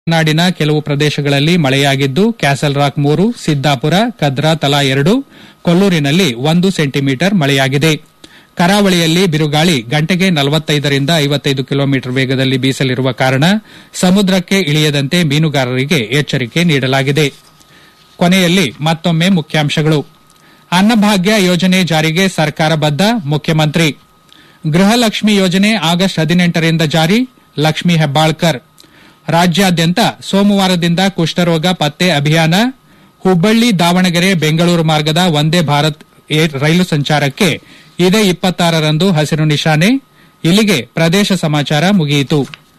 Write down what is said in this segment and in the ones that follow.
ನಾಡಿನ ಕೆಲವು ಪ್ರದೇಶಗಳಲ್ಲಿ ಮಳೆಯಾಗಿದ್ದು ಕ್ಯಾಸಲ್ ರಾಕ್ ಮೂರು ಸಿದ್ದಾಪುರ ಕದ್ರಾ ತಲಾ ಎರಡು ಕೊಲ್ಲೂರಿನಲ್ಲಿ ಒಂದು ಸೆಂಟಿಮೀಟರ್ ಮಳೆಯಾಗಿದೆ ಕರಾವಳಿಯಲ್ಲಿ ಬಿರುಗಾಳಿ ಗಂಟೆಗೆ ನಲವತ್ತೈದರಿಂದ ಐವತ್ತೈದು ಕಿಲೋಮೀಟರ್ ವೇಗದಲ್ಲಿ ಬೀಸಲಿರುವ ಕಾರಣ ಸಮುದ್ರಕ್ಕೆ ಇಳಿಯದಂತೆ ಮೀನುಗಾರರಿಗೆ ಎಚ್ಚರಿಕೆ ನೀಡಲಾಗಿದೆ ಕೊನೆಯಲ್ಲಿ ಮತ್ತೊಮ್ಮೆ ಮುಖ್ಯಾಂಶಗಳು ಅನ್ನಭಾಗ್ಯ ಯೋಜನೆ ಜಾರಿಗೆ ಸರ್ಕಾರ ಬದ್ಧ ಮುಖ್ಯಮಂತ್ರಿ ಗೃಹಲಕ್ಷ್ಮಿ ಯೋಜನೆ ಆಗಸ್ಟ್ ಹದಿನೆಂಟರಿಂದ ಜಾರಿ ಲಕ್ಷ್ಮಿ ಹೆಬ್ಬಾಳ್ಕರ್ ರಾಜ್ಯಾದ್ಯಂತ ಸೋಮವಾರದಿಂದ ಕುಷ್ಠರೋಗ ಪತ್ತೆ ಅಭಿಯಾನ ಹುಬ್ಬಳ್ಳಿ ದಾವಣಗೆರೆ ಬೆಂಗಳೂರು ಮಾರ್ಗದ ವಂದೇ ಭಾರತ್ ಏರ್ ರೈಲು ಸಂಚಾರಕ್ಕೆ ಇದೇ ಇಪ್ಪತ್ತಾರರಂದು ಹಸಿರು ನಿಶಾನೆ ಇಲ್ಲಿಗೆ ಪ್ರದೇಶ ಸಮಾಚಾರ ಮುಗಿಯಿತು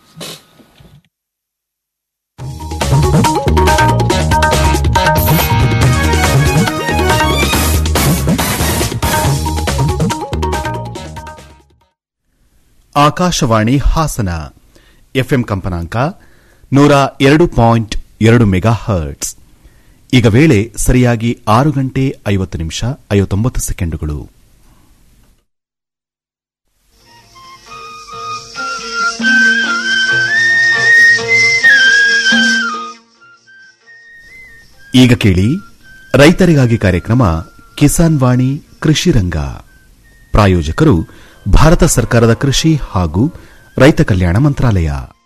ಆಕಾಶವಾಣಿ ಹಾಸನ ಎಫ್ಎಂ ಕಂಪನಾಂಕ ನೂರ ಎರಡು ಪಾಯಿಂಟ್ ಎರಡು ಮೆಗಾ ಹರ್ಟ್ಸ್ ಈಗ ವೇಳೆ ಸರಿಯಾಗಿ ಆರು ಗಂಟೆ ಐವತ್ತು ನಿಮಿಷ ಐವತ್ತೊಂಬತ್ತು ಸೆಕೆಂಡುಗಳು ಈಗ ಕೇಳಿ ರೈತರಿಗಾಗಿ ಕಾರ್ಯಕ್ರಮ ಕಿಸಾನ್ ವಾಣಿ ಕೃಷಿ ರಂಗ ಪ್ರಾಯೋಜಕರು ಭಾರತ ಸರ್ಕಾರದ ಕೃಷಿ ಹಾಗೂ ರೈತ ಕಲ್ಯಾಣ ಮಂತ್ರಾಲಯ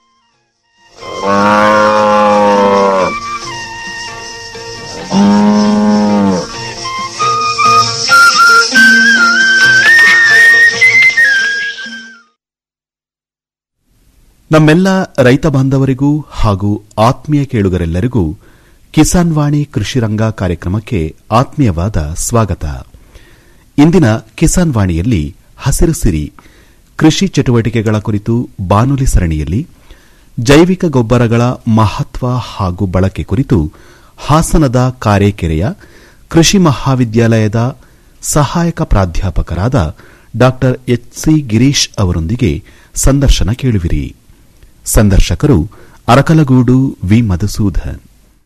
ನಮ್ಮೆಲ್ಲ ರೈತ ಬಾಂಧವರಿಗೂ ಹಾಗೂ ಆತ್ಮೀಯ ಕೇಳುಗರೆಲ್ಲರಿಗೂ ಕಿಸಾನ್ ವಾಣಿ ಕೃಷಿ ರಂಗ ಕಾರ್ಯಕ್ರಮಕ್ಕೆ ಆತ್ಮೀಯವಾದ ಸ್ವಾಗತ ಇಂದಿನ ಕಿಸಾನ್ ವಾಣಿಯಲ್ಲಿ ಹಸಿರು ಸಿರಿ ಕೃಷಿ ಚಟುವಟಿಕೆಗಳ ಕುರಿತು ಬಾನುಲಿ ಸರಣಿಯಲ್ಲಿ ಜೈವಿಕ ಗೊಬ್ಬರಗಳ ಮಹತ್ವ ಹಾಗೂ ಬಳಕೆ ಕುರಿತು ಹಾಸನದ ಕಾರೇಕೆರೆಯ ಕೃಷಿ ಮಹಾವಿದ್ಯಾಲಯದ ಸಹಾಯಕ ಪ್ರಾಧ್ಯಾಪಕರಾದ ಡಾ ಎಚ್ಸಿ ಗಿರೀಶ್ ಅವರೊಂದಿಗೆ ಸಂದರ್ಶನ ಕೇಳುವಿರಿ ಸಂದರ್ಶಕರು ಅರಕಲಗೂಡು ವಿ ಮಧುಸೂದನ್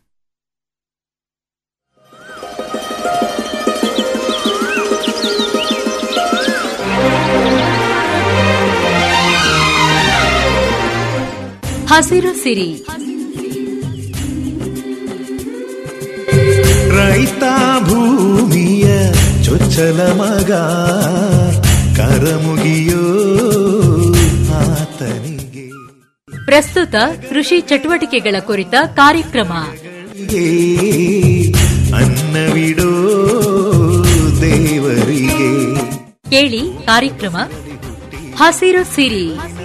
ಹಸಿರು ಸಿರಿ ರೈತ ಭೂಮಿಯ ಚೊಚ್ಚಲ ಮಗ ಕರಮುಗಿಯೋ ಆತನಿಗೆ ಪ್ರಸ್ತುತ ಕೃಷಿ ಚಟುವಟಿಕೆಗಳ ಕುರಿತ ಕಾರ್ಯಕ್ರಮ ಗೆ ಅನ್ನವಿಡೋ ದೇವರಿಗೆ ಕೇಳಿ ಕಾರ್ಯಕ್ರಮ ಹಸಿರು ಸಿರಿ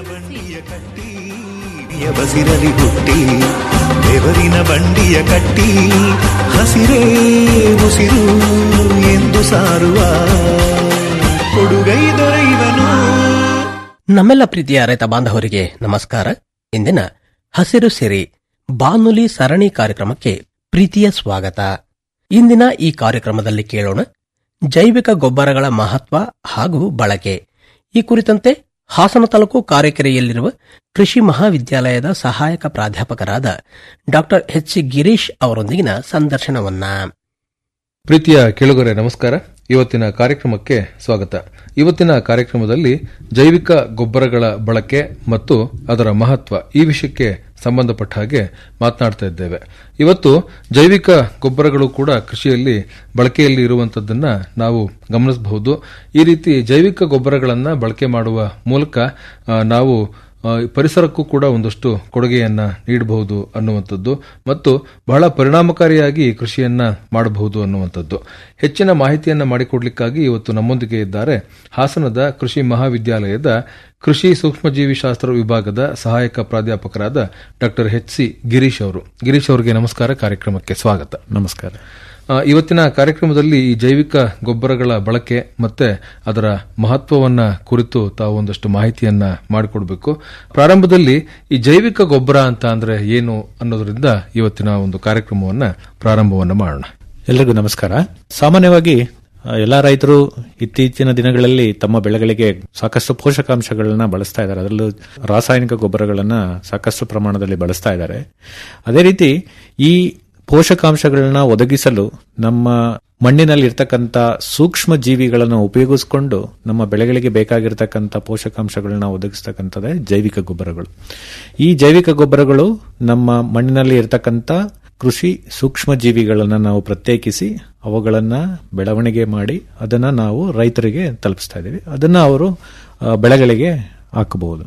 ಬಸಿರಲಿ ಹುಟ್ಟಿ ಬೆವರಿನ ಬಂಡಿಯ ಕಟ್ಟಿ ಹಸಿರೇ ಉಸಿರು ಎಂದು ಸಾರುವ ಕೊಡುಗೈ ದೊರೆಯುವನು ನಮ್ಮೆಲ್ಲ ಪ್ರೀತಿಯ ರೈತ ಬಾಂಧವರಿಗೆ ನಮಸ್ಕಾರ ಇಂದಿನ ಹಸಿರು ಸಿರಿ ಬಾನುಲಿ ಸರಣಿ ಕಾರ್ಯಕ್ರಮಕ್ಕೆ ಪ್ರೀತಿಯ ಸ್ವಾಗತ ಇಂದಿನ ಈ ಕಾರ್ಯಕ್ರಮದಲ್ಲಿ ಕೇಳೋಣ ಜೈವಿಕ ಗೊಬ್ಬರಗಳ ಮಹತ್ವ ಹಾಗೂ ಬಳಕೆ ಈ ಕುರಿತಂತೆ ಹಾಸನ ತಾಲೂಕು ಕಾರೆಕೆರೆಯಲ್ಲಿರುವ ಕೃಷಿ ಮಹಾವಿದ್ಯಾಲಯದ ಸಹಾಯಕ ಪ್ರಾಧ್ಯಾಪಕರಾದ ಡಾ ಎಚ್ ಸಿ ಗಿರೀಶ್ ಅವರೊಂದಿಗಿನ ಸಂದರ್ಶನವನ್ನ ಪ್ರೀತಿಯ ಕೇಳುಗರೆ ನಮಸ್ಕಾರ ಇವತ್ತಿನ ಕಾರ್ಯಕ್ರಮಕ್ಕೆ ಸ್ವಾಗತ ಇವತ್ತಿನ ಕಾರ್ಯಕ್ರಮದಲ್ಲಿ ಜೈವಿಕ ಗೊಬ್ಬರಗಳ ಬಳಕೆ ಮತ್ತು ಅದರ ಮಹತ್ವ ಈ ವಿಷಯಕ್ಕೆ ಸಂಬಂಧಪಟ್ಟ ಹಾಗೆ ಮಾತನಾಡ್ತಾ ಇದ್ದೇವೆ ಇವತ್ತು ಜೈವಿಕ ಗೊಬ್ಬರಗಳು ಕೂಡ ಕೃಷಿಯಲ್ಲಿ ಬಳಕೆಯಲ್ಲಿ ಇರುವಂತದ್ದನ್ನ ನಾವು ಗಮನಿಸಬಹುದು ಈ ರೀತಿ ಜೈವಿಕ ಗೊಬ್ಬರಗಳನ್ನ ಬಳಕೆ ಮಾಡುವ ಮೂಲಕ ಆ, ನಾವು ಆ, ಪರಿಸರಕ್ಕೂ ಕೂಡ ಒಂದಷ್ಟು ಕೊಡುಗೆಯನ್ನ ನೀಡಬಹುದು ಅನ್ನುವಂಥದ್ದು ಮತ್ತು ಬಹಳ ಪರಿಣಾಮಕಾರಿಯಾಗಿ ಕೃಷಿಯನ್ನ ಮಾಡಬಹುದು ಅನ್ನುವಂಥದ್ದು ಹೆಚ್ಚಿನ ಮಾಹಿತಿಯನ್ನ ಮಾಡಿಕೊಡ್ಲಿಕ್ಕಾಗಿ ಇವತ್ತು ನಮ್ಮೊಂದಿಗೆ ಇದ್ದಾರೆ ಹಾಸನದ ಕೃಷಿ ಮಹಾವಿದ್ಯಾಲಯದ ಕೃಷಿ ಸೂಕ್ಷ್ಮಜೀವಿ ಶಾಸ್ತ್ರ ವಿಭಾಗದ ಸಹಾಯಕ ಪ್ರಾಧ್ಯಾಪಕರಾದ ಡಾಕ್ಟರ್ ಎಚ್ ಸಿ ಗಿರೀಶ್ ಅವರು ಗಿರೀಶ್ ಅವರಿಗೆ ನಮಸ್ಕಾರ ಕಾರ್ಯಕ್ರಮಕ್ಕೆ ಸ್ವಾಗತ ನಮಸ್ಕಾರ ಆ, ಇವತ್ತಿನ ಕಾರ್ಯಕ್ರಮದಲ್ಲಿ ಈ ಜೈವಿಕ ಗೊಬ್ಬರಗಳ ಬಳಕೆ ಮತ್ತೆ ಅದರ ಮಹತ್ವವನ್ನ ಕುರಿತು ತಾವು ಒಂದಷ್ಟು ಮಾಹಿತಿಯನ್ನ ಮಾಡಿಕೊಡ್ಬೇಕು ಪ್ರಾರಂಭದಲ್ಲಿ ಈ ಜೈವಿಕ ಗೊಬ್ಬರ ಅಂತ ಅಂದ್ರೆ ಏನು ಅನ್ನೋದ್ರಿಂದ ಇವತ್ತಿನ ಒಂದು ಕಾರ್ಯಕ್ರಮವನ್ನ ಪ್ರಾರಂಭವನ್ನ ಮಾಡೋಣ ಎಲ್ರಿಗೂ ನಮಸ್ಕಾರ ಸಾಮಾನ್ಯವಾಗಿ ಆ, ಎಲ್ಲಾ ರೈತರು ಇತ್ತೀಚಿನ ದಿನಗಳಲ್ಲಿ ತಮ್ಮ ಬೆಳೆಗಳಿಗೆ ಸಾಕಷ್ಟು ಪೋಷಕಾಂಶಗಳನ್ನ ಬಳಸ್ತಾ ಇದ್ದಾರೆ ಅದರಲ್ಲೂ ರಾಸಾಯನಿಕ ಗೊಬ್ಬರಗಳನ್ನ ಸಾಕಷ್ಟು ಪ್ರಮಾಣದಲ್ಲಿ ಬಳಸ್ತಾ ಇದ್ದಾರೆ ಅದೇ ರೀತಿ ಈ ಪೋಷಕಾಂಶಗಳನ್ನ ಒದಗಿಸಲು ನಮ್ಮ ಮಣ್ಣಿನಲ್ಲಿ ಇರ್ತಕ್ಕಂಥ ಸೂಕ್ಷ್ಮ ಜೀವಿಗಳನ್ನು ಉಪಯೋಗಿಸಿಕೊಂಡು ನಮ್ಮ ಬೆಳೆಗಳಿಗೆ ಬೇಕಾಗಿರ್ತಕ್ಕಂಥ ಪೋಷಕಾಂಶಗಳನ್ನ ಒದಗಿಸ್ತಕ್ಕಂಥದ್ದೇ ಜೈವಿಕ ಗೊಬ್ಬರಗಳು ಈ ಜೈವಿಕ ಗೊಬ್ಬರಗಳು ನಮ್ಮ ಮಣ್ಣಿನಲ್ಲಿ ಇರ್ತಕ್ಕಂಥ ಕೃಷಿ ಸೂಕ್ಷ್ಮ ಜೀವಿಗಳನ್ನ ನಾವು ಪ್ರತ್ಯೇಕಿಸಿ ಅವುಗಳನ್ನ ಬೆಳವಣಿಗೆ ಮಾಡಿ ಅದನ್ನ ನಾವು ರೈತರಿಗೆ ತಲುಪಿಸ್ತಾ ಇದ್ದೀವಿ ಅದನ್ನ ಅವರು ಆ, ಬೆಳೆಗಳಿಗೆ ಹಾಕಬಹುದು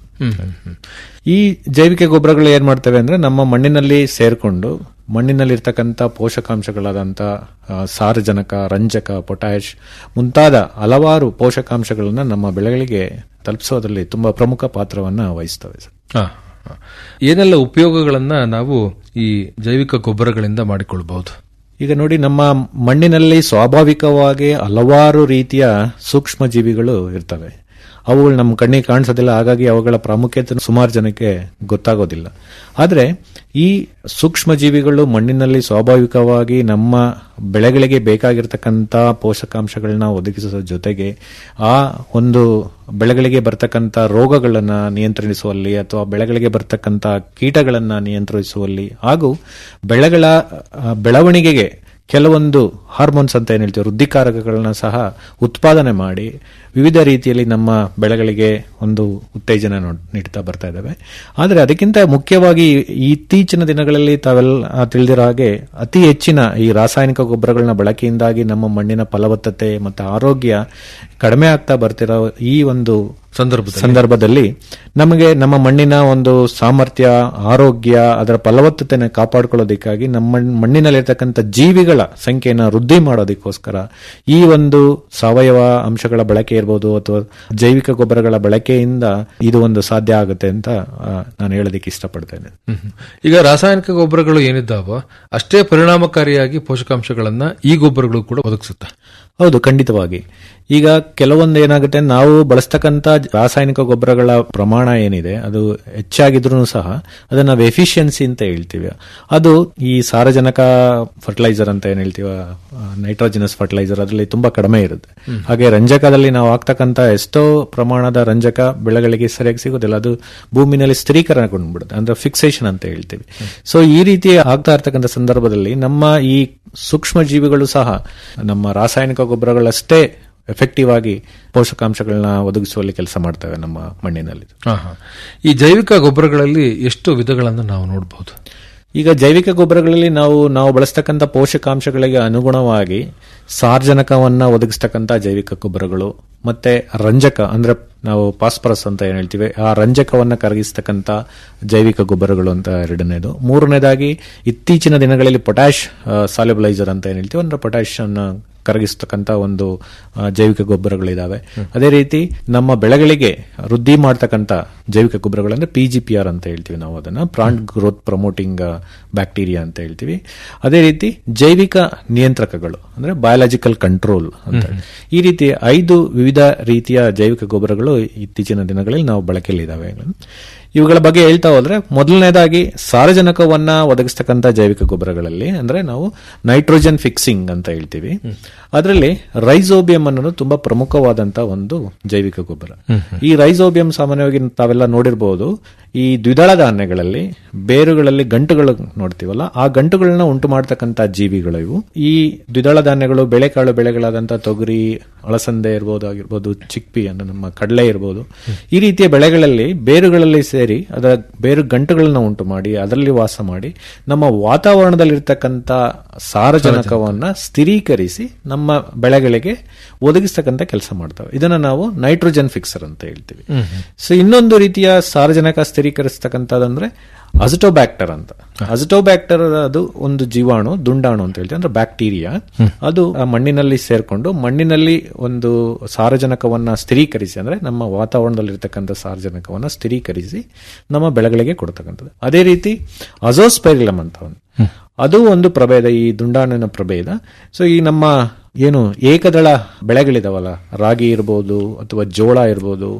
ಈ ಜೈವಿಕ ಗೊಬ್ಬರಗಳು ಏನ್ ಮಾಡ್ತವೆ ಅಂದ್ರೆ ನಮ್ಮ ಮಣ್ಣಿನಲ್ಲಿ ಸೇರ್ಕೊಂಡು ಮಣ್ಣಿನಲ್ಲಿ ಇರ್ತಕ್ಕಂಥ ಪೋಷಕಾಂಶಗಳಾದಂಥ ಆ, ಸಾರಜನಕ ರಂಜಕ ಪೊಟ್ಯಾಶ್ ಮುಂತಾದ ಹಲವಾರು ಪೋಷಕಾಂಶಗಳನ್ನ ನಮ್ಮ ಬೆಳೆಗಳಿಗೆ ತಲುಪಿಸೋದ್ರಲ್ಲಿ ತುಂಬಾ ಪ್ರಮುಖ ಪಾತ್ರವನ್ನ ವಹಿಸ್ತವೆ ಸರ್ ಹಾ, ಹಾ. ಏನೆಲ್ಲ ಉಪಯೋಗಗಳನ್ನ ನಾವು ಈ ಜೈವಿಕ ಗೊಬ್ಬರಗಳಿಂದ ಮಾಡಿಕೊಳ್ಬಹುದು ಈಗ ನೋಡಿ ನಮ್ಮ ಮಣ್ಣಿನಲ್ಲಿ ಸ್ವಾಭಾವಿಕವಾಗಿ ಹಲವಾರು ರೀತಿಯ ಸೂಕ್ಷ್ಮ ಜೀವಿಗಳು ಇರ್ತವೆ ಅವುಗಳು ನಮ್ಮ ಕಣ್ಣಿಗೆ ಕಾಣಿಸೋದಿಲ್ಲ ಹಾಗಾಗಿ ಅವುಗಳ ಪ್ರಾಮುಖ್ಯತೆ ಸುಮಾರು ಜನಕ್ಕೆ ಗೊತ್ತಾಗೋದಿಲ್ಲ ಆದರೆ ಈ ಸೂಕ್ಷ್ಮ ಜೀವಿಗಳು ಮಣ್ಣಿನಲ್ಲಿ ಸ್ವಾಭಾವಿಕವಾಗಿ ನಮ್ಮ ಬೆಳೆಗಳಿಗೆ ಬೇಕಾಗಿರ್ತಕ್ಕಂಥ ಪೋಷಕಾಂಶಗಳನ್ನ ಒದಗಿಸುವ ಜೊತೆಗೆ ಆ ಒಂದು ಬೆಳೆಗಳಿಗೆ ಬರ್ತಕ್ಕಂಥ ರೋಗಗಳನ್ನ ನಿಯಂತ್ರಿಸುವಲ್ಲಿ ಅಥವಾ ಬೆಳೆಗಳಿಗೆ ಬರ್ತಕ್ಕಂಥ ಕೀಟಗಳನ್ನ ನಿಯಂತ್ರಿಸುವಲ್ಲಿ ಹಾಗೂ ಬೆಳೆಗಳ ಆ, ಬೆಳವಣಿಗೆಗೆ ಕೆಲವೊಂದು ಹಾರ್ಮೋನ್ಸ್ ಅಂತ ಏನ್ ಹೇಳ್ತೀವಿ ವೃದ್ಧಿಕಾರಕಗಳನ್ನ ಸಹ ಉತ್ಪಾದನೆ ಮಾಡಿ ವಿವಿಧ ರೀತಿಯಲ್ಲಿ ನಮ್ಮ ಬೆಳೆಗಳಿಗೆ ಒಂದು ಉತ್ತೇಜನ ನೋಡ್- ನೀಡ್ತಾ ಬರ್ತಾ ಇದ್ದಾವೆ ಆದರೆ ಅದಕ್ಕಿಂತ ಮುಖ್ಯವಾಗಿ ಈ ಇತ್ತೀಚಿನ ದಿನಗಳಲ್ಲಿ ತಾವೆಲ್ಲ ತಿಳಿದಿರೋ ಹಾಗೆ ಅತಿ ಹೆಚ್ಚಿನ ಈ ರಾಸಾಯನಿಕ ಗೊಬ್ಬರಗಳನ್ನ ಬಳಕೆಯಿಂದಾಗಿ ನಮ್ಮ ಮಣ್ಣಿನ ಫಲವತ್ತತೆ ಮತ್ತು ಆರೋಗ್ಯ ಕಡಿಮೆ ಆಗ್ತಾ ಬರ್ತಿರೋ ಈ ಒಂದು ಸಂದರ್ಭದಲ್ಲಿ ಸಂದರ್ಭದಲ್ಲಿ ನಮಗೆ ನಮ್ಮ ಮಣ್ಣಿನ ಒಂದು ಸಾಮರ್ಥ್ಯ ಆರೋಗ್ಯ ಅದರ ಫಲವತ್ತತೆನ ಕಾಪಾಡ್ಕೊಳ್ಳೋದಕ್ಕಾಗಿ ನಮ್ಮ ಮಣ್- ಮಣ್ಣಿನಲ್ಲಿರ್ತಕ್ಕಂಥ ಜೀವಿಗಳ ಸಂಖ್ಯೆಯನ್ನು ವೃದ್ಧಿ ಮಾಡೋದಕ್ಕೋಸ್ಕರ ಈ ಒಂದು ಸಾವಯವ ಅಂಶಗಳ ಬಳಕೆ ಇರ್ಬೋದು ಅಥವಾ ಜೈವಿಕ ಗೊಬ್ಬರಗಳ ಬಳಕೆಯಿಂದ ಇದು ಒಂದು ಸಾಧ್ಯ ಆಗುತ್ತೆ ಅಂತ ಆ, ನಾನು ಹೇಳೋದಕ್ಕೆ ಇಷ್ಟಪಡ್ತೇನೆ ಹ್ಮ್. ಈಗ ರಾಸಾಯನಿಕ ಗೊಬ್ಬರಗಳು ಏನಿದ್ದಾವೋ ಅಷ್ಟೇ ಪರಿಣಾಮಕಾರಿಯಾಗಿ ಪೋಷಕಾಂಶಗಳನ್ನ ಈ ಗೊಬ್ಬರಗಳು ಕೂಡ ಒದಗಿಸುತ್ತೆ ಹೌದು ಖಂಡಿತವಾಗಿ ಈಗ ಕೆಲವೊಂದು ಏನಾಗುತ್ತೆ ನಾವು ಬಳಸ್ತಕ್ಕಂಥ ರಾಸಾಯನಿಕ ಗೊಬ್ಬರಗಳ ಪ್ರಮಾಣ ಏನಿದೆ ಅದು ಹೆಚ್ಚಾಗಿದ್ರೂ ಸಹ ಅದನ್ನ ನಾವು ಎಫಿಷಿಯನ್ಸಿ ಅಂತ ಹೇಳ್ತೀವಿ ಅದು ಈ ಸಾರಜನಕ ಫರ್ಟಿಲೈಸರ್ ಅಂತ ಏನ್ ಹೇಳ್ತೀವ ನೈಟ್ರೋಜಿನಸ್ ಫರ್ಟಿಲೈಸರ್ ಅದರಲ್ಲಿ ತುಂಬಾ ಕಡಿಮೆ ಇರುತ್ತೆ ಹಾಗೆ ರಂಜಕದಲ್ಲಿ ನಾವು ಹಾಕ್ತಕ್ಕಂಥ ಎಷ್ಟೋ ಪ್ರಮಾಣದ ರಂಜಕ ಬೆಳೆಗಳಿಗೆ ಸರಿಯಾಗಿ ಸಿಗೋದಿಲ್ಲ ಅದು ಭೂಮಿನಲ್ಲಿ ಸ್ಥಿರೀಕರಣಗೊಂಡ್ಬಿಡುತ್ತೆ ಅಂದ್ರೆ ಫಿಕ್ಸೇಷನ್ ಅಂತ ಹೇಳ್ತೀವಿ ಸೊ ಈ ರೀತಿ ಆಗ್ತಾ ಇರ್ತಕ್ಕಂಥ ಸಂದರ್ಭದಲ್ಲಿ ನಮ್ಮ ಈ ಸೂಕ್ಷ್ಮ ಜೀವಿಗಳು ಸಹ ನಮ್ಮ ರಾಸಾಯನಿಕ ಗೊಬ್ಬರಗಳಷ್ಟೇ ಎಫೆಕ್ಟಿವ್ ಆಗಿ ಪೋಷಕಾಂಶಗಳನ್ನ ಒದಗಿಸುವಲ್ಲಿ ಕೆಲಸ ಮಾಡ್ತವೆ ನಮ್ಮ ಮಣ್ಣಿನಲ್ಲಿ ಹಾ, ಹಾ. ಈ ಜೈವಿಕ ಗೊಬ್ಬರಗಳಲ್ಲಿ ಎಷ್ಟು ವಿಧಗಳನ್ನು ನಾವು ನೋಡಬಹುದು ಈಗ ಜೈವಿಕ ಗೊಬ್ಬರಗಳಲ್ಲಿ ನಾವು ನಾವು ಬಳಸ್ತಕ್ಕಂಥ ಪೋಷಕಾಂಶಗಳಿಗೆ ಅನುಗುಣವಾಗಿ ಸಾರ್ವಜನಿಕವನ್ನ ಒದಗಿಸ್ತಕ್ಕಂಥ ಜೈವಿಕ ಗೊಬ್ಬರಗಳು ಮತ್ತೆ ರಂಜಕ ಅಂದ್ರೆ ನಾವು ಪಾಸ್ಪರಸ್ ಅಂತ ಏನ್ ಹೇಳ್ತೀವಿ ಆ ರಂಜಕವನ್ನ ಕರಗಿಸ್ತಕ್ಕಂಥ ಜೈವಿಕ ಗೊಬ್ಬರಗಳು ಅಂತ ಎರಡನೇದು ಮೂರನೇದಾಗಿ ಇತ್ತೀಚಿನ ದಿನಗಳಲ್ಲಿ ಪೊಟ್ಯಾಶ್ ಸಾಲ್ಯುಬಲೈಸರ್ ಅಂತ ಏನ್ ಹೇಳ್ತೀವಿ ಅಂದ್ರೆ ಪೊಟ್ಯಾಶ್ ಅನ್ನ ಕರಗಿಸ್ತಕ್ಕಂಥ ಒಂದು ಆ, ಜೈವಿಕ ಗೊಬ್ಬರಗಳಿದಾವೆ ಅದೇ ರೀತಿ ನಮ್ಮ ಬೆಳೆಗಳಿಗೆ ವೃದ್ಧಿ ಮಾಡ್ತಕ್ಕಂಥ ಜೈವಿಕ ಗೊಬ್ಬರಗಳಂದ್ರೆ ಪಿ ಜಿ ಪಿ ಆರ್ ಅಂತ ಹೇಳ್ತೀವಿ ನಾವು ಅದನ್ನ ಪ್ಲಾಂಟ್ ಗ್ರೋತ್ ಪ್ರಮೋಟಿಂಗ್ ಬ್ಯಾಕ್ಟೀರಿಯಾ ಅಂತ ಹೇಳ್ತೀವಿ ಅದೇ ರೀತಿ ಜೈವಿಕ ನಿಯಂತ್ರಕಗಳು ಅಂದ್ರೆ ಬಯಾಲಜಿಕಲ್ ಕಂಟ್ರೋಲ್ ಅಂತ ಈ ರೀತಿ ಐದು ವಿವಿಧ ರೀತಿಯ ಜೈವಿಕ ಗೊಬ್ಬರಗಳು ಇತ್ತೀಚಿನ ದಿನಗಳಲ್ಲಿ ನಾವು ಬಳಕೆಯಲ್ಲಿದ್ದಾವೆ ಇವುಗಳ ಬಗ್ಗೆ ಹೇಳ್ತಾ ಹೋದ್ರೆ ಮೊದಲನೇದಾಗಿ ಸಾರಜನಕವನ್ನ ಒದಗಿಸ್ತಕ್ಕಂಥ ಜೈವಿಕ ಗೊಬ್ಬರಗಳಲ್ಲಿ ಅಂದ್ರೆ ನಾವು ನೈಟ್ರೋಜನ್ ಫಿಕ್ಸಿಂಗ್ ಅಂತ ಹೇಳ್ತೀವಿ ಅದರಲ್ಲಿ ರೈಸೋಬಿಯಂ ಅನ್ನೋದು ತುಂಬಾ ಪ್ರಮುಖವಾದಂತ ಒಂದು ಜೈವಿಕ ಗೊಬ್ಬರ ಈ ರೈಸೋಬಿಯಂ ಸಾಮಾನ್ಯವಾಗಿ ತಾವೆಲ್ಲ ನೋಡಿರಬಹುದು ಈ ದ್ವಿದಳ ಧಾನ್ಯಗಳಲ್ಲಿ ಬೇರುಗಳಲ್ಲಿ ಗಂಟುಗಳು ನೋಡ್ತೀವಲ್ಲ ಆ ಗಂಟುಗಳನ್ನ ಉಂಟು ಮಾಡತಕ್ಕಂತ ಜೀವಿಗಳು ಇವು ಈ ದ್ವಿದಳ ಧಾನ್ಯಗಳು ಬೆಳೆಕಾಳು ಬೆಳೆಗಳಾದಂತ ತೊಗರಿ ಅಳಸಂದೆ ಇರ್ಬೋದು ಆಗಿರ್ಬೋದು ಚಿಕ್ಪಿ ಅಂದ್ರೆ ನಮ್ಮ ಕಡಲೆ ಇರ್ಬೋದು ಈ ರೀತಿಯ ಬೆಳೆಗಳಲ್ಲಿ ಬೇರುಗಳಲ್ಲಿ ಸೇರಿ ಅದರ ಬೇರು ಗಂಟುಗಳನ್ನ ಉಂಟು ಮಾಡಿ ಅದರಲ್ಲಿ ವಾಸ ಮಾಡಿ ನಮ್ಮ ವಾತಾವರಣದಲ್ಲಿರ್ತಕ್ಕಂಥ ಸಾರಜನಕವನ್ನ ಸ್ಥಿರೀಕರಿಸಿ ನಮ್ಮ ಬೆಳೆಗಳಿಗೆ ಒದಗಿಸ್ತಕ್ಕಂಥ ಕೆಲಸ ಮಾಡ್ತವೆ ಇದನ್ನ ನಾವು ನೈಟ್ರೋಜನ್ ಫಿಕ್ಸರ್ ಅಂತ ಹೇಳ್ತೀವಿ ಸೊ ಇನ್ನೊಂದು ರೀತಿಯ ಸಾರಜನಕ ಸ್ಥಿರೀಕರಿಸ್ತಕ್ಕಂಥದ್ದಂದ್ರೆ ಅಜಟೋಬ್ಯಾಕ್ಟರ್ ಅಂತ ಅಜಟೋಬ್ಯಾಕ್ಟರ್ ಅದು ಒಂದು ಜೀವಾಣು ದುಂಡಾಣು ಅಂತ ಹೇಳ್ತೀವಿ ಅಂದ್ರೆ ಬ್ಯಾಕ್ಟೀರಿಯಾ ಅದು ಆ ಮಣ್ಣಿನಲ್ಲಿ ಸೇರ್ಕೊಂಡು ಮಣ್ಣಿನಲ್ಲಿ ಒಂದು ಸಾರಜನಕವನ್ನ ಸ್ಥಿರೀಕರಿಸಿ ಅಂದ್ರೆ ನಮ್ಮ ವಾತಾವರಣದಲ್ಲಿರ್ತಕ್ಕಂಥ ಸಾರಜನಕವನ್ನ ಸ್ಥಿರೀಕರಿಸಿ ನಮ್ಮ ಬೆಳೆಗಳಿಗೆ ಕೊಡ್ತಕ್ಕಂಥದ್ದು ಅದೇ ರೀತಿ ಅಜೋಸ್ಪೈರಿಲಮ್ ಅಂತ ಒಂದು ಅದು ಒಂದು ಪ್ರಭೇದ ಈ ದುಂಡಾಣಿನ ಪ್ರಭೇದ ಸೊ ಈ ನಮ್ಮ ಏನು ಏಕದಳ ಬೆಳೆಗಳಿದಾವಲ್ಲ ರಾಗಿ ಇರ್ಬೋದು ಅಥವಾ ಜೋಳ ಇರ್ಬೋದು